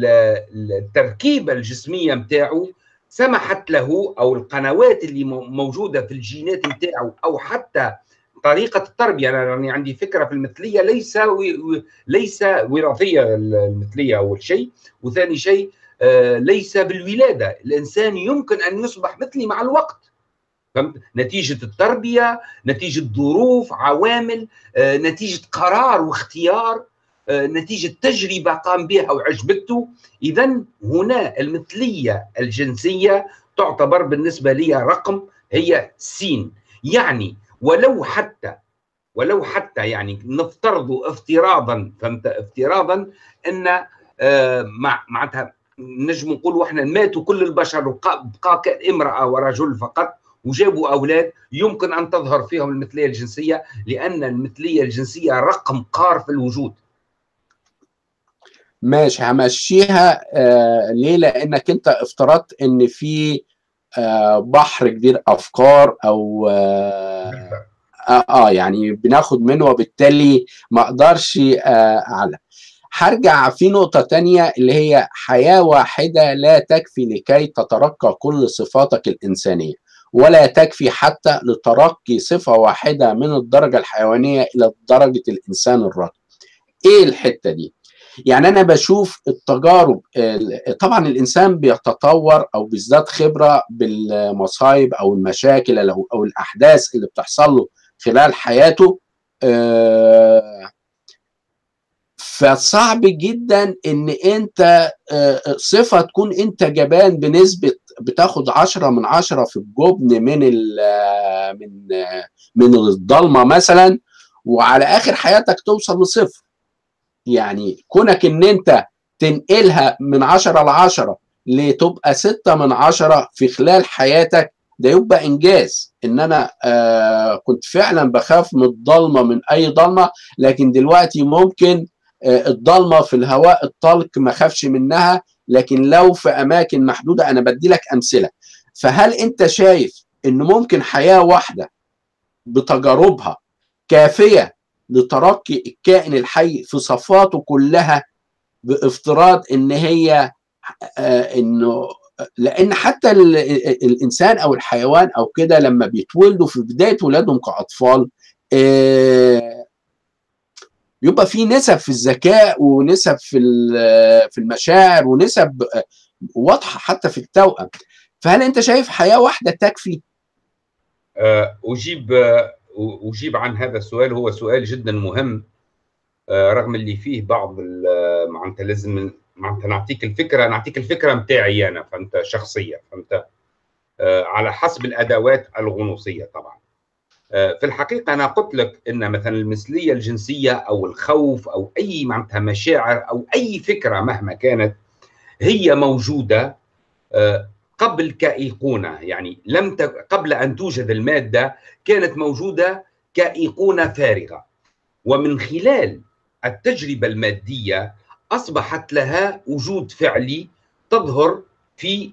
التركيبه الجسميه نتاعو سمحت له او القنوات اللي موجوده في الجينات نتاعو او حتى طريقه التربيه انا يعني عندي فكره في المثليه ليس و... ليس وراثيه المثليه اول شيء وثاني شيء آه ليس بالولاده الانسان يمكن ان يصبح مثلي مع الوقت فهمت نتيجه التربيه نتيجه ظروف عوامل آه نتيجه قرار واختيار آه نتيجه تجربه قام بها وعجبته اذا هنا المثليه الجنسيه تعتبر بالنسبه لي رقم هي سين يعني ولو حتى ولو حتى يعني نفترض افتراضا فهمت افتراضا ان آه مع معناتها نجم نقولوا احنا ماتوا كل البشر وبقى بقى امراه ورجل فقط وجابوا اولاد يمكن ان تظهر فيهم المثليه الجنسيه لان المثليه الجنسيه رقم قار في الوجود ماشي همشيها آه ليه لانك انت افترضت ان في آه بحر كبير افكار او آه, آه, اه يعني بناخد منه وبالتالي ما اقدرش آه اعلى هرجع في نقطة تانية اللي هي حياة واحدة لا تكفي لكي تترقى كل صفاتك الإنسانية ولا تكفي حتى لترقي صفة واحدة من الدرجة الحيوانية إلى درجة الإنسان الراقي إيه الحتة دي؟ يعني أنا بشوف التجارب طبعا الإنسان بيتطور أو بيزداد خبرة بالمصايب أو المشاكل أو الأحداث اللي بتحصل له خلال حياته فصعب جدا ان انت صفه تكون انت جبان بنسبه بتاخد عشرة من عشرة في الجبن من من من الضلمه مثلا وعلى اخر حياتك توصل لصفر يعني كونك ان انت تنقلها من عشرة لعشرة لتبقى ستة من عشرة في خلال حياتك ده يبقى انجاز ان انا آه كنت فعلا بخاف من الضلمه من اي ضلمه لكن دلوقتي ممكن آه الضلمه في الهواء الطلق ما خافش منها لكن لو في اماكن محدوده انا بدي لك امثله فهل انت شايف ان ممكن حياه واحده بتجاربها كافيه لترقي الكائن الحي في صفاته كلها بافتراض ان هي آه انه لان حتى الانسان او الحيوان او كده لما بيتولدوا في بدايه ولادهم كاطفال بيبقى في نسب في الذكاء ونسب في في المشاعر ونسب واضحه حتى في التوأم فهل انت شايف حياه واحده تكفي؟ اجيب اجيب عن هذا السؤال هو سؤال جدا مهم رغم اللي فيه بعض معناتها لازم معناتها نعطيك الفكره نعطيك الفكره نتاعي انا فهمت شخصيه فهمت آه على حسب الادوات الغنوصيه طبعا آه في الحقيقه انا قلت لك ان مثلا المثليه الجنسيه او الخوف او اي معناتها مشاعر او اي فكره مهما كانت هي موجوده آه قبل كايقونه يعني لم ت... قبل ان توجد الماده كانت موجوده كايقونه فارغه ومن خلال التجربه الماديه اصبحت لها وجود فعلي تظهر في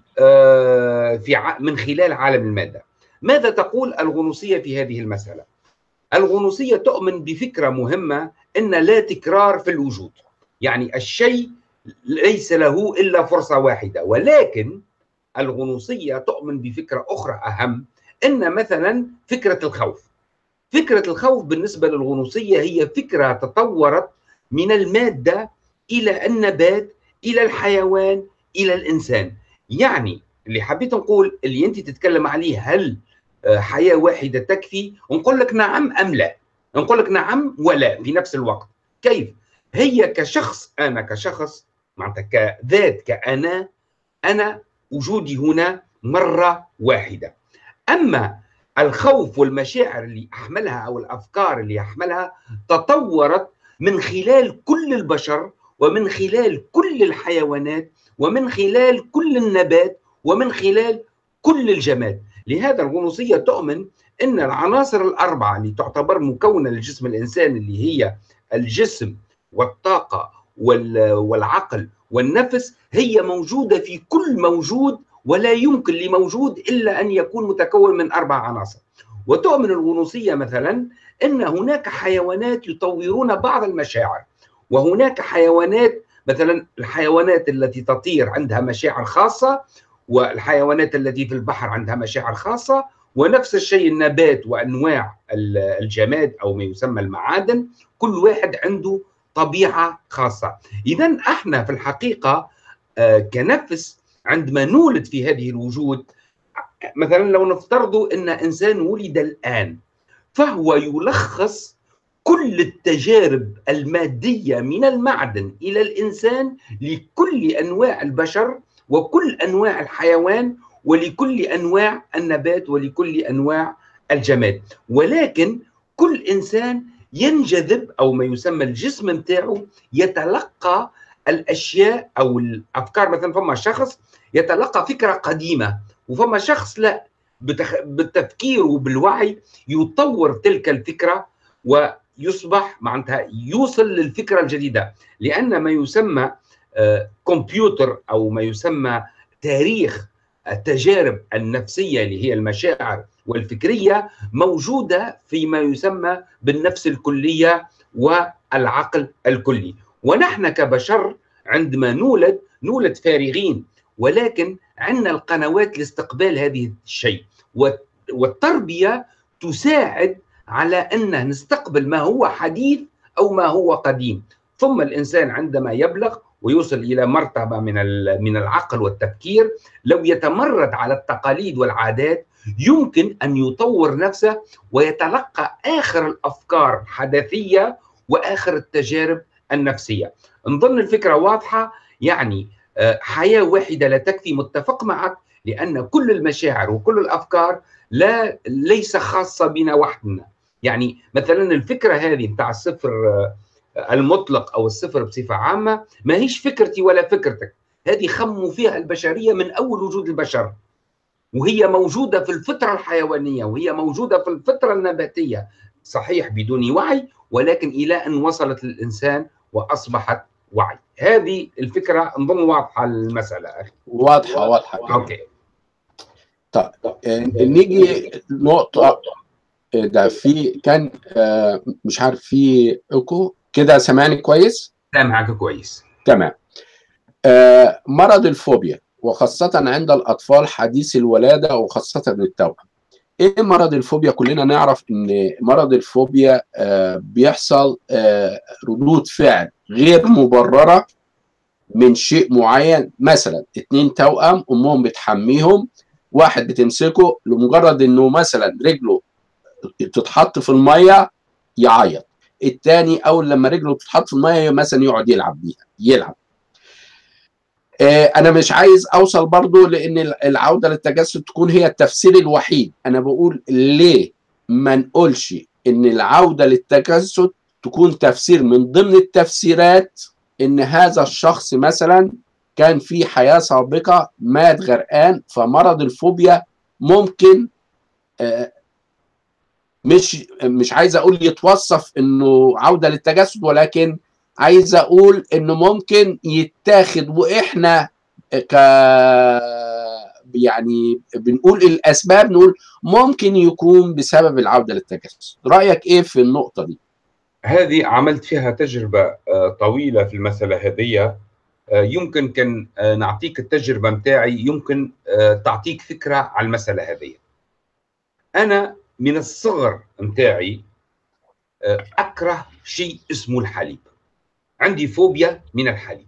في من خلال عالم الماده. ماذا تقول الغنوصيه في هذه المساله؟ الغنوصيه تؤمن بفكره مهمه ان لا تكرار في الوجود. يعني الشيء ليس له الا فرصه واحده ولكن الغنوصيه تؤمن بفكره اخرى اهم ان مثلا فكره الخوف. فكره الخوف بالنسبه للغنوصيه هي فكره تطورت من الماده الى النبات الى الحيوان الى الانسان يعني اللي حبيت نقول اللي انت تتكلم عليه هل حياه واحده تكفي نقول لك نعم ام لا نقول لك نعم ولا في نفس الوقت كيف هي كشخص انا كشخص معناتها كذات كانا انا وجودي هنا مره واحده اما الخوف والمشاعر اللي احملها او الافكار اللي احملها تطورت من خلال كل البشر ومن خلال كل الحيوانات ومن خلال كل النبات ومن خلال كل الجماد لهذا الغنوصية تؤمن أن العناصر الأربعة اللي تعتبر مكونة للجسم الإنساني اللي هي الجسم والطاقة والعقل والنفس هي موجودة في كل موجود ولا يمكن لموجود إلا أن يكون متكون من أربع عناصر وتؤمن الغنوصية مثلا أن هناك حيوانات يطورون بعض المشاعر وهناك حيوانات مثلا الحيوانات التي تطير عندها مشاعر خاصة والحيوانات التي في البحر عندها مشاعر خاصة ونفس الشيء النبات وأنواع الجماد أو ما يسمى المعادن كل واحد عنده طبيعة خاصة إذا احنا في الحقيقة كنفس عندما نولد في هذه الوجود مثلا لو نفترض أن إنسان ولد الآن فهو يلخص كل التجارب الماديه من المعدن الى الانسان لكل انواع البشر وكل انواع الحيوان ولكل انواع النبات ولكل انواع الجماد ولكن كل انسان ينجذب او ما يسمى الجسم نتاعو يتلقى الاشياء او الافكار مثلا فما شخص يتلقى فكره قديمه وفما شخص لا بالتفكير وبالوعي يطور تلك الفكره ويصبح معناتها يوصل للفكره الجديده لان ما يسمى كمبيوتر او ما يسمى تاريخ التجارب النفسيه اللي هي المشاعر والفكريه موجوده فيما يسمى بالنفس الكليه والعقل الكلي ونحن كبشر عندما نولد نولد فارغين ولكن عندنا القنوات لاستقبال هذه الشيء والتربيه تساعد على ان نستقبل ما هو حديث او ما هو قديم ثم الانسان عندما يبلغ ويوصل الى مرتبه من من العقل والتفكير لو يتمرد على التقاليد والعادات يمكن ان يطور نفسه ويتلقى اخر الافكار الحداثيه واخر التجارب النفسيه نظن الفكره واضحه يعني حياه واحده لا تكفي متفق معك لان كل المشاعر وكل الافكار لا ليس خاصه بنا وحدنا يعني مثلا الفكره هذه بتاع الصفر المطلق او الصفر بصفه عامه ما هيش فكرتي ولا فكرتك هذه خموا فيها البشريه من اول وجود البشر وهي موجوده في الفطره الحيوانيه وهي موجوده في الفطره النباتيه صحيح بدون وعي ولكن الى ان وصلت للانسان واصبحت وعي هذه الفكره نظن واضحه المساله اخي واضحه واضحه اوكي طيب نيجي نقطه ده في كان مش عارف في ايكو كده سامعني كويس سامعك كويس تمام مرض الفوبيا وخاصة عند الأطفال حديث الولادة وخاصة التوأم ايه مرض الفوبيا كلنا نعرف ان مرض الفوبيا آه بيحصل آه ردود فعل غير مبررة من شيء معين مثلا اتنين توأم امهم بتحميهم واحد بتمسكه لمجرد انه مثلا رجله تتحط في المية يعيط التاني اول لما رجله تتحط في المية مثلا يقعد يلعب بيها يلعب انا مش عايز اوصل برضو لان العوده للتجسد تكون هي التفسير الوحيد انا بقول ليه ما نقولش ان العوده للتجسد تكون تفسير من ضمن التفسيرات ان هذا الشخص مثلا كان في حياه سابقه مات غرقان فمرض الفوبيا ممكن مش مش عايز اقول يتوصف انه عوده للتجسد ولكن عايز اقول انه ممكن يتاخد واحنا ك يعني بنقول الاسباب نقول ممكن يكون بسبب العوده للتجسس رايك ايه في النقطه دي هذه عملت فيها تجربه طويله في المساله هذه يمكن كان نعطيك التجربه متاعي يمكن تعطيك فكره على المساله هذه انا من الصغر متاعي اكره شيء اسمه الحليب عندي فوبيا من الحليب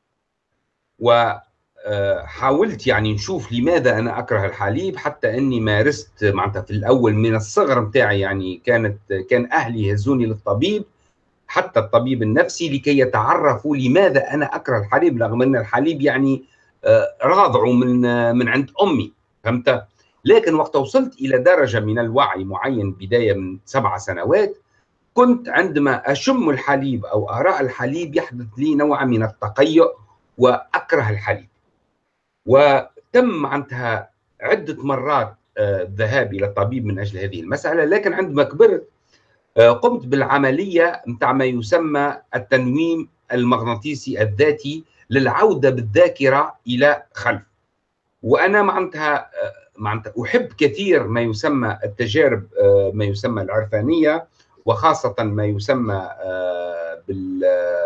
وحاولت يعني نشوف لماذا انا اكره الحليب حتى اني مارست معناتها في الاول من الصغر متاعي يعني كانت كان اهلي يهزوني للطبيب حتى الطبيب النفسي لكي يتعرفوا لماذا انا اكره الحليب رغم ان الحليب يعني راضعه من من عند امي فهمت لكن وقت وصلت الى درجه من الوعي معين بدايه من سبع سنوات كنت عندما أشم الحليب أو أرى الحليب يحدث لي نوع من التقيؤ وأكره الحليب وتم معناتها عدة مرات الذهاب إلى الطبيب من أجل هذه المسألة لكن عندما كبرت قمت بالعملية متاع ما يسمى التنويم المغناطيسي الذاتي للعودة بالذاكرة إلى خلف وأنا معناتها معناتها أحب كثير ما يسمى التجارب ما يسمى العرفانية وخاصة ما يسمى بال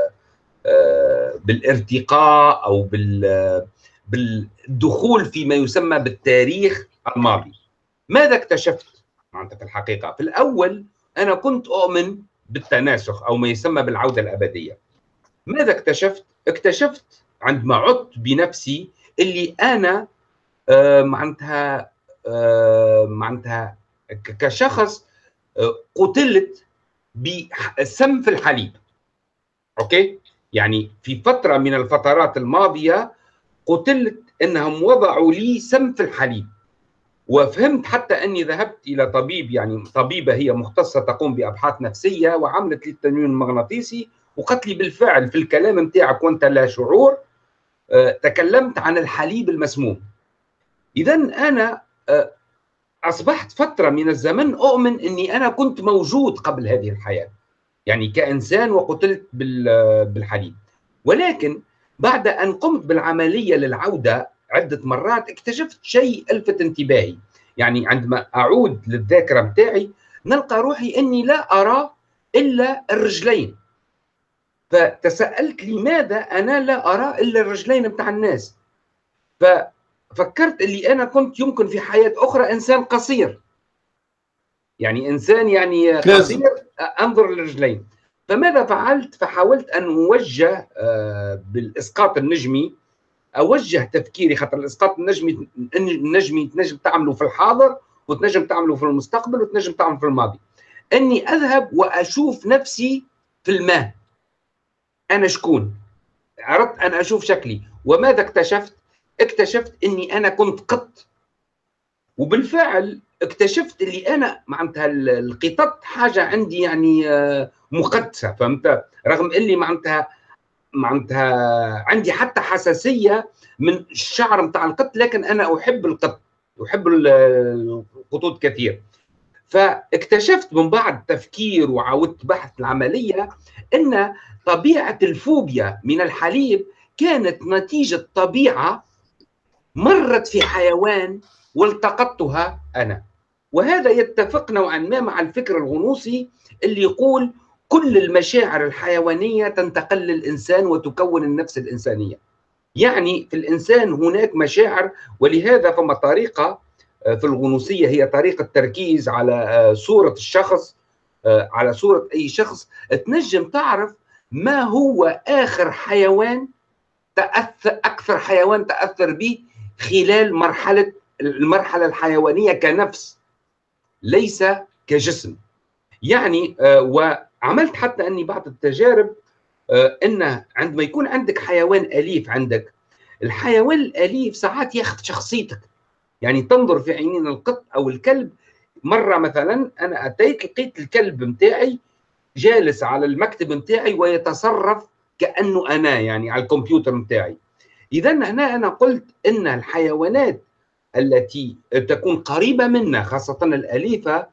بالارتقاء أو بال بالدخول فيما يسمى بالتاريخ الماضي ماذا اكتشفت معناتها في الحقيقة في الأول أنا كنت أؤمن بالتناسخ أو ما يسمى بالعودة الأبدية ماذا اكتشفت؟ اكتشفت عندما عدت بنفسي اللي أنا آه معناتها آه معناتها كشخص آه قتلت بسم في الحليب اوكي يعني في فتره من الفترات الماضيه قتلت انهم وضعوا لي سم في الحليب وفهمت حتى اني ذهبت الى طبيب يعني طبيبه هي مختصه تقوم بابحاث نفسيه وعملت لي التنويم المغناطيسي وقالت لي بالفعل في الكلام نتاعك وانت لا شعور تكلمت عن الحليب المسموم اذا انا اصبحت فتره من الزمن اؤمن اني انا كنت موجود قبل هذه الحياه يعني كانسان وقتلت بالحليب ولكن بعد ان قمت بالعمليه للعوده عده مرات اكتشفت شيء الفت انتباهي يعني عندما اعود للذاكره متاعي نلقى روحي اني لا ارى الا الرجلين فتساءلت لماذا انا لا ارى الا الرجلين بتاع الناس ف ففكرت اللي انا كنت يمكن في حياه اخرى انسان قصير يعني انسان يعني قصير انظر للرجلين فماذا فعلت فحاولت ان اوجه بالاسقاط النجمي اوجه تفكيري خاطر الاسقاط النجمي النجمي تنجم تعمله في الحاضر وتنجم تعمله في المستقبل وتنجم تعمله في الماضي اني اذهب واشوف نفسي في الماء انا شكون اردت ان اشوف شكلي وماذا اكتشفت اكتشفت اني انا كنت قط وبالفعل اكتشفت اللي انا معناتها القطط حاجه عندي يعني مقدسه فهمت رغم اللي معناتها معناتها عندي حتى حساسيه من الشعر نتاع القط لكن انا احب القط احب القطوط كثير فاكتشفت من بعد تفكير وعاودت بحث العمليه ان طبيعه الفوبيا من الحليب كانت نتيجه طبيعه مرت في حيوان والتقطتها انا وهذا يتفق نوعا ما مع الفكر الغنوصي اللي يقول كل المشاعر الحيوانيه تنتقل للانسان وتكون النفس الانسانيه يعني في الانسان هناك مشاعر ولهذا فما طريقه في الغنوصيه هي طريقه تركيز على صوره الشخص على صوره اي شخص تنجم تعرف ما هو اخر حيوان تاثر اكثر حيوان تاثر به خلال مرحله المرحله الحيوانيه كنفس ليس كجسم يعني وعملت حتى اني بعض التجارب ان عندما يكون عندك حيوان اليف عندك الحيوان الاليف ساعات ياخذ شخصيتك يعني تنظر في عينين القط او الكلب مره مثلا انا اتيت لقيت الكلب متاعي جالس على المكتب متاعي ويتصرف كانه انا يعني على الكمبيوتر متاعي اذا هنا انا قلت ان الحيوانات التي تكون قريبه منا خاصه الاليفه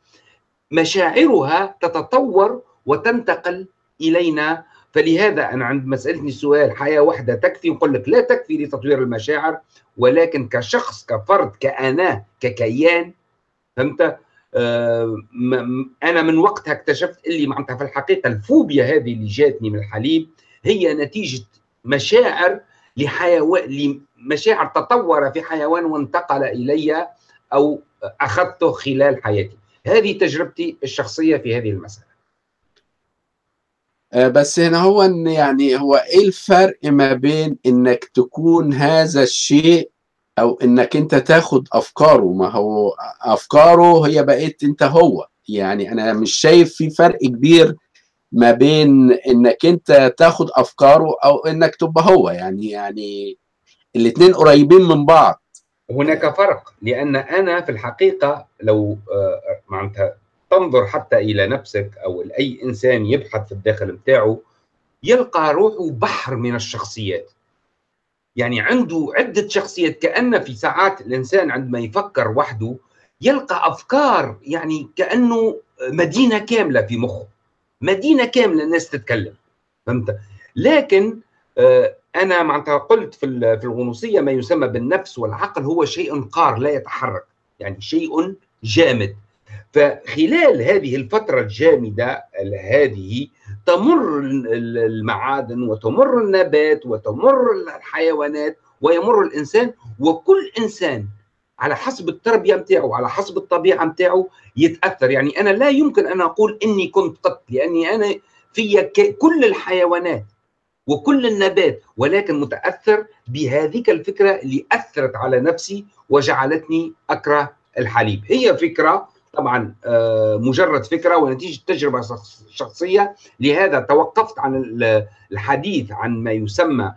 مشاعرها تتطور وتنتقل الينا فلهذا انا عندما سالتني سؤال حياه واحده تكفي نقول لك لا تكفي لتطوير المشاعر ولكن كشخص كفرد كانا ككيان فهمت آه انا من وقتها اكتشفت اللي معناتها في الحقيقه الفوبيا هذه اللي جاتني من الحليب هي نتيجه مشاعر لحيوان لمشاعر تطور في حيوان وانتقل الي او اخذته خلال حياتي هذه تجربتي الشخصيه في هذه المساله بس هنا هو ان يعني هو ايه الفرق ما بين انك تكون هذا الشيء او انك انت تاخد افكاره ما هو افكاره هي بقيت انت هو يعني انا مش شايف في فرق كبير ما بين انك انت تاخد افكاره او انك تبقى هو يعني يعني الاثنين قريبين من بعض هناك فرق لان انا في الحقيقه لو معناتها تنظر حتى الى نفسك او لاي انسان يبحث في الداخل بتاعه يلقى روحه بحر من الشخصيات يعني عنده عده شخصيات كان في ساعات الانسان عندما يفكر وحده يلقى افكار يعني كانه مدينه كامله في مخه مدينه كامله الناس تتكلم فهمت لكن انا معناتها قلت في في الغنوصيه ما يسمى بالنفس والعقل هو شيء قار لا يتحرك يعني شيء جامد فخلال هذه الفترة الجامدة هذه تمر المعادن وتمر النبات وتمر الحيوانات ويمر الإنسان وكل إنسان على حسب التربية متاعه على حسب الطبيعة متاعه يتأثر يعني أنا لا يمكن أن أقول إني كنت قط لأني أنا في كل الحيوانات وكل النبات ولكن متأثر بهذيك الفكرة اللي أثرت على نفسي وجعلتني أكره الحليب هي فكرة طبعا مجرد فكره ونتيجه تجربه شخصيه لهذا توقفت عن الحديث عن ما يسمى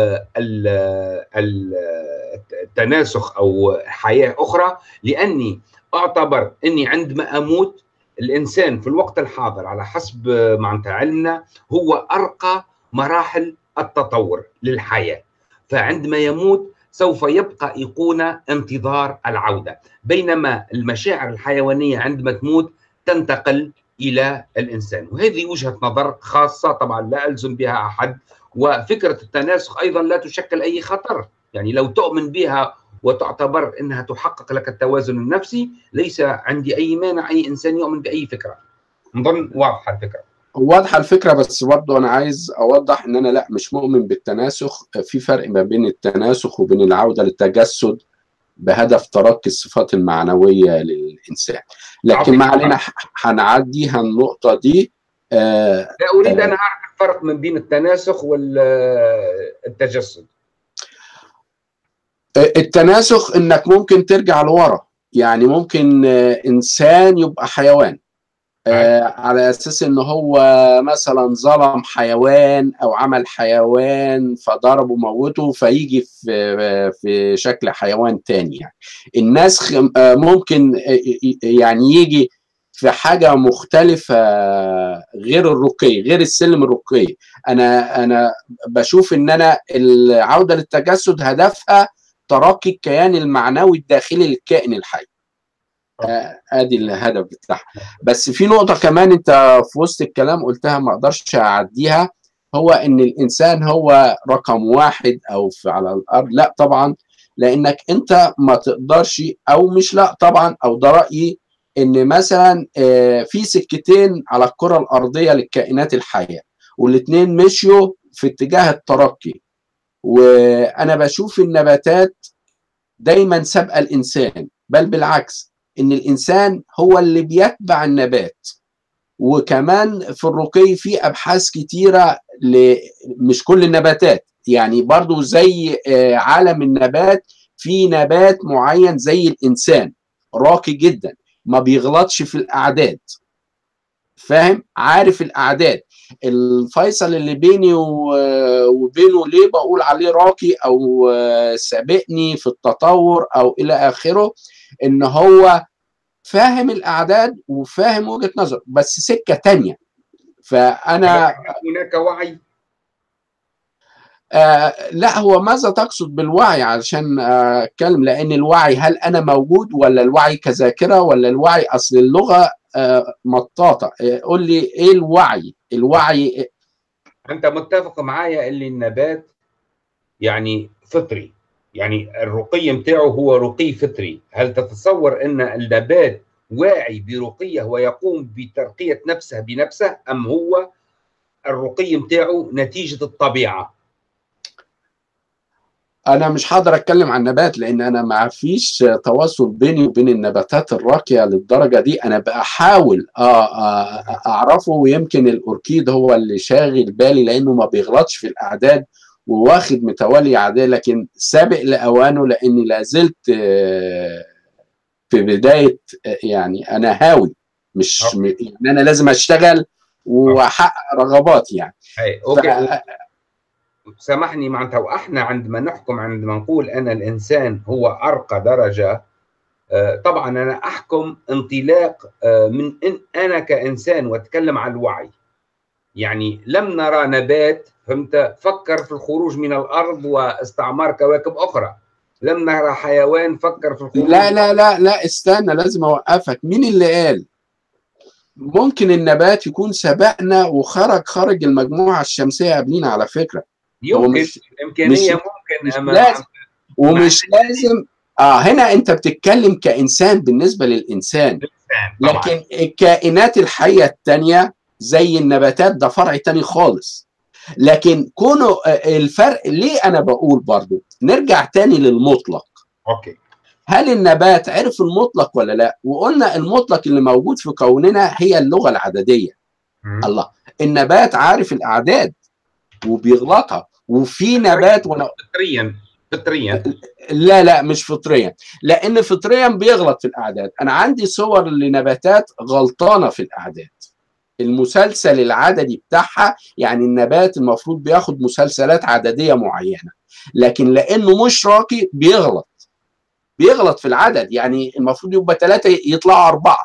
التناسخ او حياه اخرى لاني اعتبر اني عندما اموت الانسان في الوقت الحاضر على حسب معناتها علمنا هو ارقى مراحل التطور للحياه فعندما يموت سوف يبقى ايقونه انتظار العوده بينما المشاعر الحيوانيه عندما تموت تنتقل الى الانسان وهذه وجهه نظر خاصه طبعا لا الزم بها احد وفكره التناسخ ايضا لا تشكل اي خطر يعني لو تؤمن بها وتعتبر انها تحقق لك التوازن النفسي ليس عندي اي مانع اي انسان يؤمن باي فكره نظن واضحه الفكره واضحه الفكره بس برضه انا عايز اوضح ان انا لا مش مؤمن بالتناسخ في فرق ما بين التناسخ وبين العوده للتجسد بهدف ترقي الصفات المعنويه للانسان لكن ما علينا هنعديها النقطه دي آه لا اريد ان اعرف الفرق من بين التناسخ والتجسد التناسخ انك ممكن ترجع لورا يعني ممكن انسان يبقى حيوان آه على اساس ان هو مثلا ظلم حيوان او عمل حيوان فضربه موته فيجي في في شكل حيوان تاني يعني النسخ آه ممكن يعني يجي في حاجه مختلفه غير الرقي غير السلم الرقي انا انا بشوف ان انا العوده للتجسد هدفها ترقي الكيان المعنوي الداخلي للكائن الحي ادي الهدف بتاعها بس في نقطه كمان انت في وسط الكلام قلتها ما اقدرش اعديها هو ان الانسان هو رقم واحد او في على الارض لا طبعا لانك انت ما تقدرش او مش لا طبعا او ده رايي ان مثلا في سكتين على الكره الارضيه للكائنات الحيه والاثنين مشيوا في اتجاه الترقي وانا بشوف النباتات دايما سابقه الانسان بل بالعكس ان الانسان هو اللي بيتبع النبات وكمان في الرقي في ابحاث كتيره ل... مش كل النباتات يعني برضو زي عالم النبات في نبات معين زي الانسان راقي جدا ما بيغلطش في الاعداد فاهم عارف الاعداد الفيصل اللي بيني وبينه ليه بقول عليه راقي او سابقني في التطور او الى اخره ان هو فاهم الاعداد وفاهم وجهه نظر بس سكه تانية فانا هناك وعي آه لا هو ماذا تقصد بالوعي علشان اتكلم آه لان الوعي هل انا موجود ولا الوعي كذاكره ولا الوعي اصل اللغه آه مطاطه آه قول لي ايه الوعي الوعي انت متفق معايا اللي النبات يعني فطري يعني الرقي بتاعه هو رقي فطري هل تتصور ان النبات واعي برقيه ويقوم بترقيه نفسه بنفسه ام هو الرقي بتاعه نتيجه الطبيعه انا مش هقدر اتكلم عن النبات لان انا ما فيش تواصل بيني وبين النباتات الراقيه للدرجه دي انا بحاول اعرفه ويمكن الاوركيد هو اللي شاغل بالي لانه ما بيغلطش في الاعداد وواخد متوالي اعداد لكن سابق لاوانه لاني لا زلت في بدايه يعني انا هاوي مش يعني انا لازم اشتغل واحقق رغباتي يعني اوكي سامحني معناتها واحنا عندما نحكم عندما نقول ان الانسان هو ارقى درجه طبعا انا احكم انطلاق من إن انا كانسان واتكلم عن الوعي يعني لم نرى نبات فهمت فكر في الخروج من الارض واستعمار كواكب اخرى لم نرى حيوان فكر في الخروج لا لا لا لا استنى لازم اوقفك مين اللي قال ممكن النبات يكون سبقنا وخرج خارج المجموعه الشمسيه قبلنا على فكره يمكن امكانيه ممكن مش لازم ومش لازم اه هنا انت بتتكلم كانسان بالنسبه للانسان لكن الكائنات الحيه الثانيه زي النباتات ده فرع تاني خالص لكن كونه الفرق ليه انا بقول برضو نرجع تاني للمطلق اوكي هل النبات عرف المطلق ولا لا وقلنا المطلق اللي موجود في كوننا هي اللغه العدديه م. الله النبات عارف الاعداد وبيغلطها وفي نبات وانا فطريا فطريا لا لا مش فطريا لان فطريا بيغلط في الاعداد انا عندي صور لنباتات غلطانه في الاعداد المسلسل العددي بتاعها يعني النبات المفروض بياخد مسلسلات عدديه معينه لكن لانه مش راقي بيغلط بيغلط في العدد يعني المفروض يبقى ثلاثه يطلعوا اربعه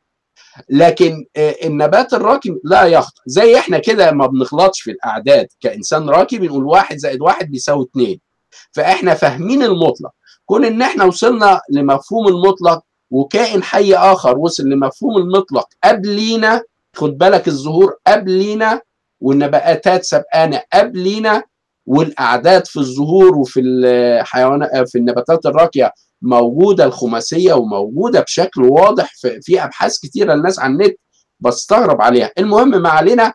لكن النبات الراكي لا يخطئ زي احنا كده ما بنغلطش في الاعداد كانسان راكي بنقول واحد زائد واحد بيساوي اثنين فاحنا فاهمين المطلق كون ان احنا وصلنا لمفهوم المطلق وكائن حي اخر وصل لمفهوم المطلق قبلينا خد بالك الظهور قبلينا والنباتات سبقانا قبلينا والاعداد في الظهور وفي الحيوانات في النباتات الراقيه موجوده الخماسيه وموجوده بشكل واضح في, في ابحاث كتيره الناس على النت بستغرب عليها المهم ما علينا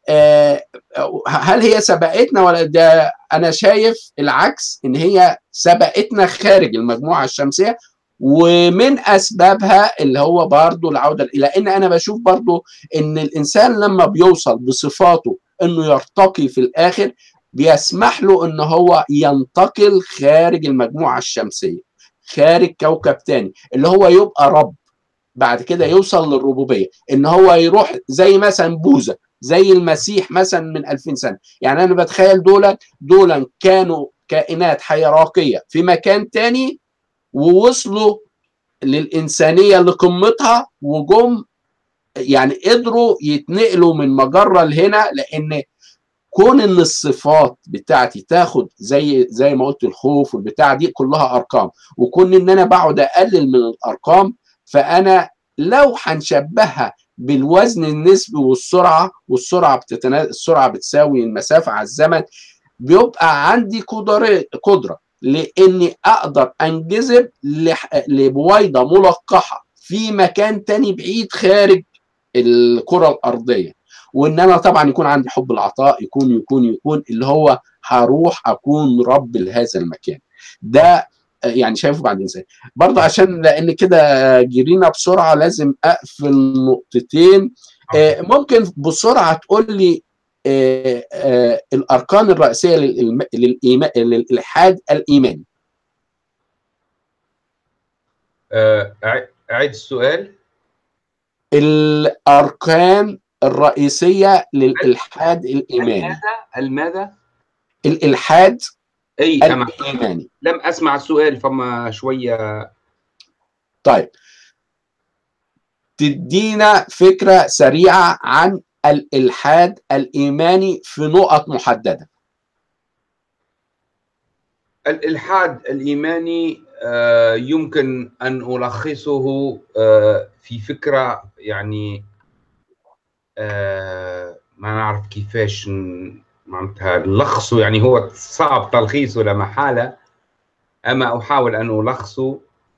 هل هي سبقتنا ولا ده انا شايف العكس ان هي سبقتنا خارج المجموعه الشمسيه ومن اسبابها اللي هو برضه العوده الى ان انا بشوف برضه ان الانسان لما بيوصل بصفاته انه يرتقي في الاخر بيسمح له ان هو ينتقل خارج المجموعه الشمسيه خارج كوكب تاني اللي هو يبقى رب بعد كده يوصل للربوبيه ان هو يروح زي مثلا بوذا زي المسيح مثلا من 2000 سنه يعني انا بتخيل دول دول كانوا كائنات حيراقيه في مكان تاني ووصلوا للإنسانية لقمتها وجم يعني قدروا يتنقلوا من مجرة لهنا لأن كون ان الصفات بتاعتي تاخد زي زي ما قلت الخوف والبتاع دي كلها ارقام وكون ان انا بقعد اقلل من الارقام فانا لو هنشبهها بالوزن النسبي والسرعه والسرعه بتتنا... السرعه بتساوي المسافه على الزمن بيبقى عندي قدره قدره لاني اقدر انجذب لبويضه ملقحه في مكان تاني بعيد خارج الكره الارضيه وان انا طبعا يكون عندي حب العطاء يكون يكون يكون اللي هو هروح اكون رب لهذا المكان ده يعني شايفه بعد انسان برضه عشان لان كده جرينا بسرعه لازم اقفل نقطتين ممكن بسرعه تقول لي الاركان الرئيسيه للالحاد الايماني اعيد السؤال الاركان الرئيسيه للالحاد الايماني الماذا الماذا الالحاد اي الايماني لم اسمع السؤال فما شويه طيب تدينا فكره سريعه عن الالحاد الايماني في نقط محدده الالحاد الايماني يمكن ان الخصه في فكره يعني ما نعرف كيفاش معناتها نلخصه يعني هو صعب تلخيصه لا محاله اما احاول ان الخصه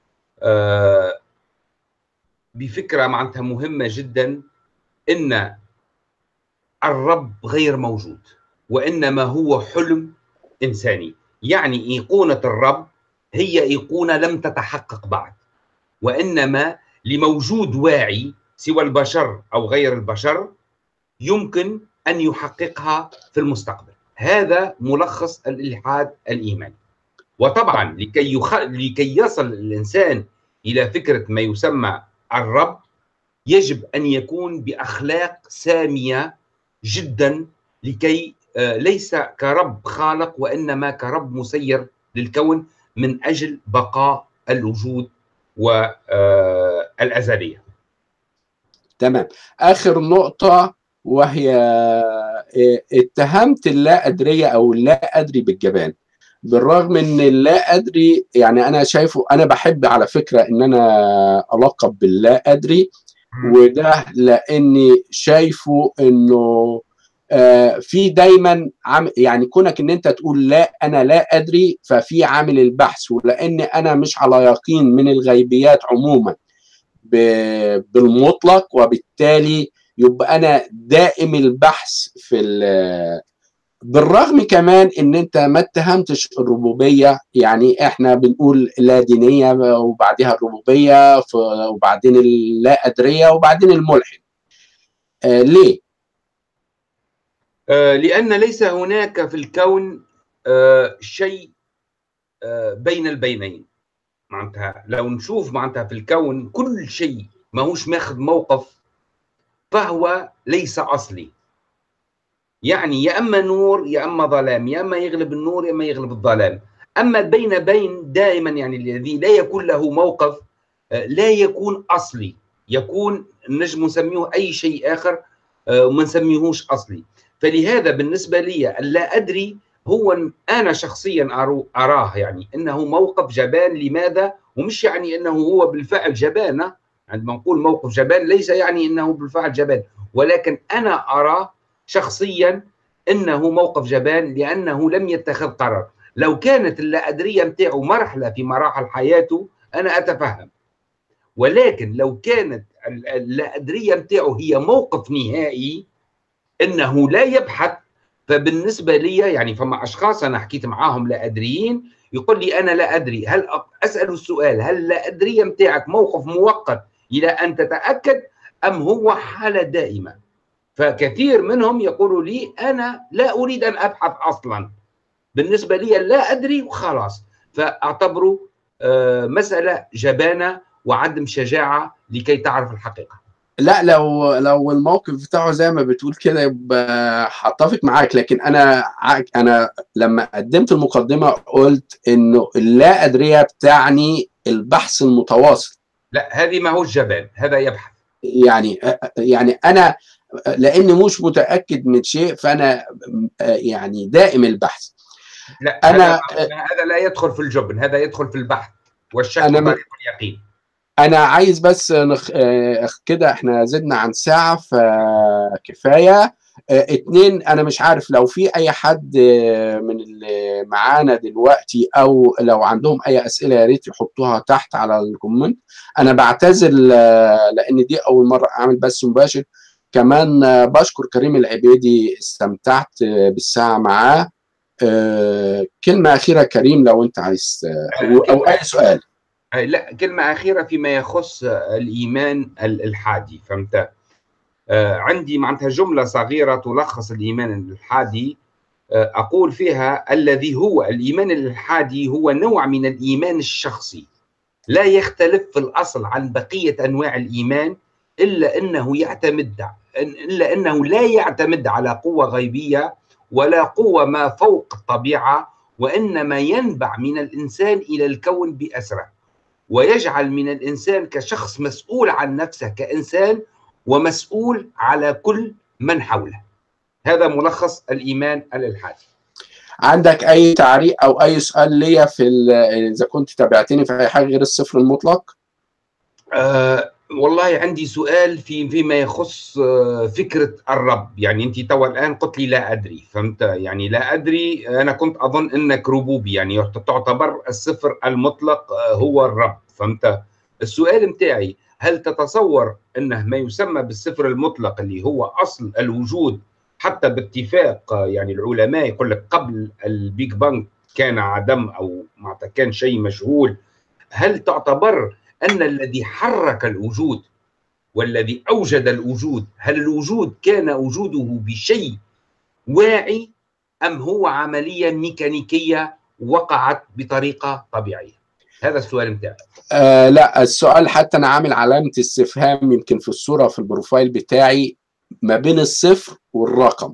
بفكره معناتها مهمه جدا ان الرب غير موجود وانما هو حلم انساني يعني ايقونه الرب هي ايقونه لم تتحقق بعد وانما لموجود واعي سوى البشر او غير البشر يمكن ان يحققها في المستقبل هذا ملخص الالحاد الايماني وطبعا لكي يخ... لكي يصل الانسان الى فكره ما يسمى الرب يجب ان يكون باخلاق ساميه جدا لكي ليس كرب خالق وانما كرب مسير للكون من اجل بقاء الوجود والازليه. تمام، اخر نقطه وهي اتهمت اللا ادريه او اللا ادري بالجبان. بالرغم ان اللا ادري يعني انا شايفه انا بحب على فكره ان انا القب باللا ادري وده لاني شايفه انه آه في دايما عم يعني كونك ان انت تقول لا انا لا ادري ففي عامل البحث ولان انا مش على يقين من الغيبيات عموما بالمطلق وبالتالي يبقى انا دائم البحث في بالرغم كمان ان انت ما اتهمتش الربوبيه يعني احنا بنقول لا دينيه وبعدها الربوبيه وبعدين اللا ادريه وبعدين الملحد آه ليه آه لان ليس هناك في الكون آه شيء آه بين البينين معناتها لو نشوف معناتها في الكون كل شيء ماهوش ماخذ موقف فهو ليس اصلي يعني يا اما نور يا اما ظلام يا اما يغلب النور يا اما يغلب الظلام اما بين بين دائما يعني الذي لا يكون له موقف لا يكون اصلي يكون نجم نسميه اي شيء اخر وما نسميهوش اصلي فلهذا بالنسبه لي لا ادري هو انا شخصيا اراه يعني انه موقف جبان لماذا ومش يعني انه هو بالفعل جبان عندما نقول موقف جبان ليس يعني انه بالفعل جبان ولكن انا اراه شخصيا انه موقف جبان لانه لم يتخذ قرار لو كانت اللا ادريه نتاعو مرحله في مراحل حياته انا اتفهم ولكن لو كانت اللا ادريه نتاعو هي موقف نهائي انه لا يبحث فبالنسبه لي يعني فما اشخاص انا حكيت معاهم لا ادريين يقول لي انا لا ادري هل اسال السؤال هل لا ادري متاعك موقف مؤقت الى ان تتاكد ام هو حاله دائمه فكثير منهم يقولوا لي انا لا اريد ان ابحث اصلا بالنسبه لي لا ادري وخلاص فاعتبره مساله جبانه وعدم شجاعه لكي تعرف الحقيقه لا لو لو الموقف بتاعه زي ما بتقول كده يبقى هتفق معاك لكن انا انا لما قدمت المقدمه قلت انه اللا ادريه بتعني البحث المتواصل لا هذه ما هو الجبان هذا يبحث يعني يعني انا لاني مش متاكد من شيء فانا يعني دائم البحث لا انا هذا لا يدخل في الجبن هذا يدخل في البحث والشك أنا طريق اليقين انا عايز بس نخ... كده احنا زدنا عن ساعه فكفايه اتنين انا مش عارف لو في اي حد من اللي معانا دلوقتي او لو عندهم اي اسئله يا ريت يحطوها تحت على الكومنت انا بعتذر لان دي اول مره اعمل بث مباشر كمان بشكر كريم العبيدي استمتعت بالساعه معاه كلمه اخيره كريم لو انت عايز او, أو اي سؤال لا كلمة أخيرة فيما يخص الإيمان الإلحادي فهمت؟ عندي معناتها جملة صغيرة تلخص الإيمان الإلحادي أقول فيها الذي هو الإيمان الإلحادي هو نوع من الإيمان الشخصي لا يختلف في الأصل عن بقية أنواع الإيمان إلا أنه يعتمد إلا أنه لا يعتمد على قوة غيبية ولا قوة ما فوق الطبيعة وإنما ينبع من الإنسان إلى الكون بأسره ويجعل من الانسان كشخص مسؤول عن نفسه كانسان ومسؤول على كل من حوله. هذا ملخص الايمان الالحادي. عندك اي تعليق او اي سؤال ليا في اذا كنت تابعتني في اي حاجه غير الصفر المطلق؟ أه والله عندي سؤال في فيما يخص فكره الرب، يعني انت توا الان قلت لي لا ادري، فهمت؟ يعني لا ادري انا كنت اظن انك ربوبي يعني تعتبر الصفر المطلق هو الرب، فهمت؟ السؤال متاعي هل تتصور انه ما يسمى بالصفر المطلق اللي هو اصل الوجود حتى باتفاق يعني العلماء يقول لك قبل البيج بانج كان عدم او معناتها كان شيء مجهول هل تعتبر ان الذي حرك الوجود والذي اوجد الوجود هل الوجود كان وجوده بشيء واعي ام هو عمليه ميكانيكيه وقعت بطريقه طبيعيه هذا السؤال بتاعي آه لا السؤال حتى انا عامل علامه استفهام يمكن في الصوره في البروفايل بتاعي ما بين الصفر والرقم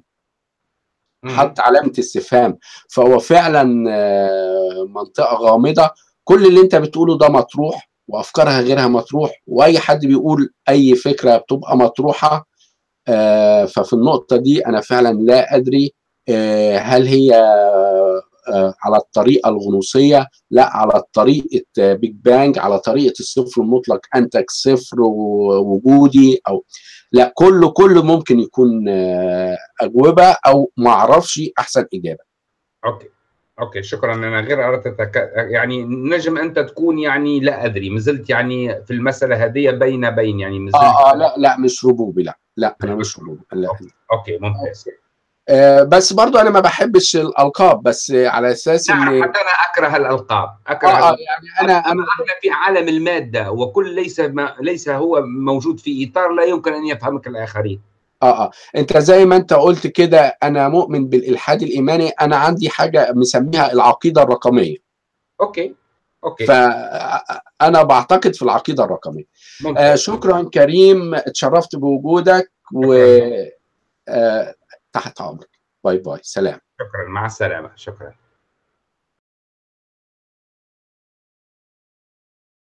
حط علامه استفهام فهو فعلا آه منطقه غامضه كل اللي انت بتقوله ده مطروح وافكارها غيرها مطروح واي حد بيقول اي فكره بتبقى مطروحه آه ففي النقطه دي انا فعلا لا ادري آه هل هي آه على الطريقه الغنوصيه لا على طريقه بيج بانج على طريقه الصفر المطلق انتج صفر وجودي او لا كله كله ممكن يكون آه اجوبه او ما اعرفش احسن اجابه اوكي اوكي شكرا انا غير اردت أتك... يعني نجم انت تكون يعني لا ادري مازلت يعني في المساله هذه بين بين يعني مازلت اه اه لا لا مش ربوبي لا لا انا مش ربوبي لا اوكي, أوكي ممتاز آه بس برضو انا ما بحبش الالقاب بس على اساس ان حتى انا اكره الالقاب اكره آه آه يعني انا انا احنا في عالم الماده وكل ليس ما ليس هو موجود في اطار لا يمكن ان يفهمك الاخرين اه اه انت زي ما انت قلت كده انا مؤمن بالالحاد الايماني انا عندي حاجه مسميها العقيده الرقميه اوكي اوكي فانا بعتقد في العقيده الرقميه آه شكرا كريم اتشرفت بوجودك و آه تحت امرك باي باي سلام شكرا مع السلامه شكرا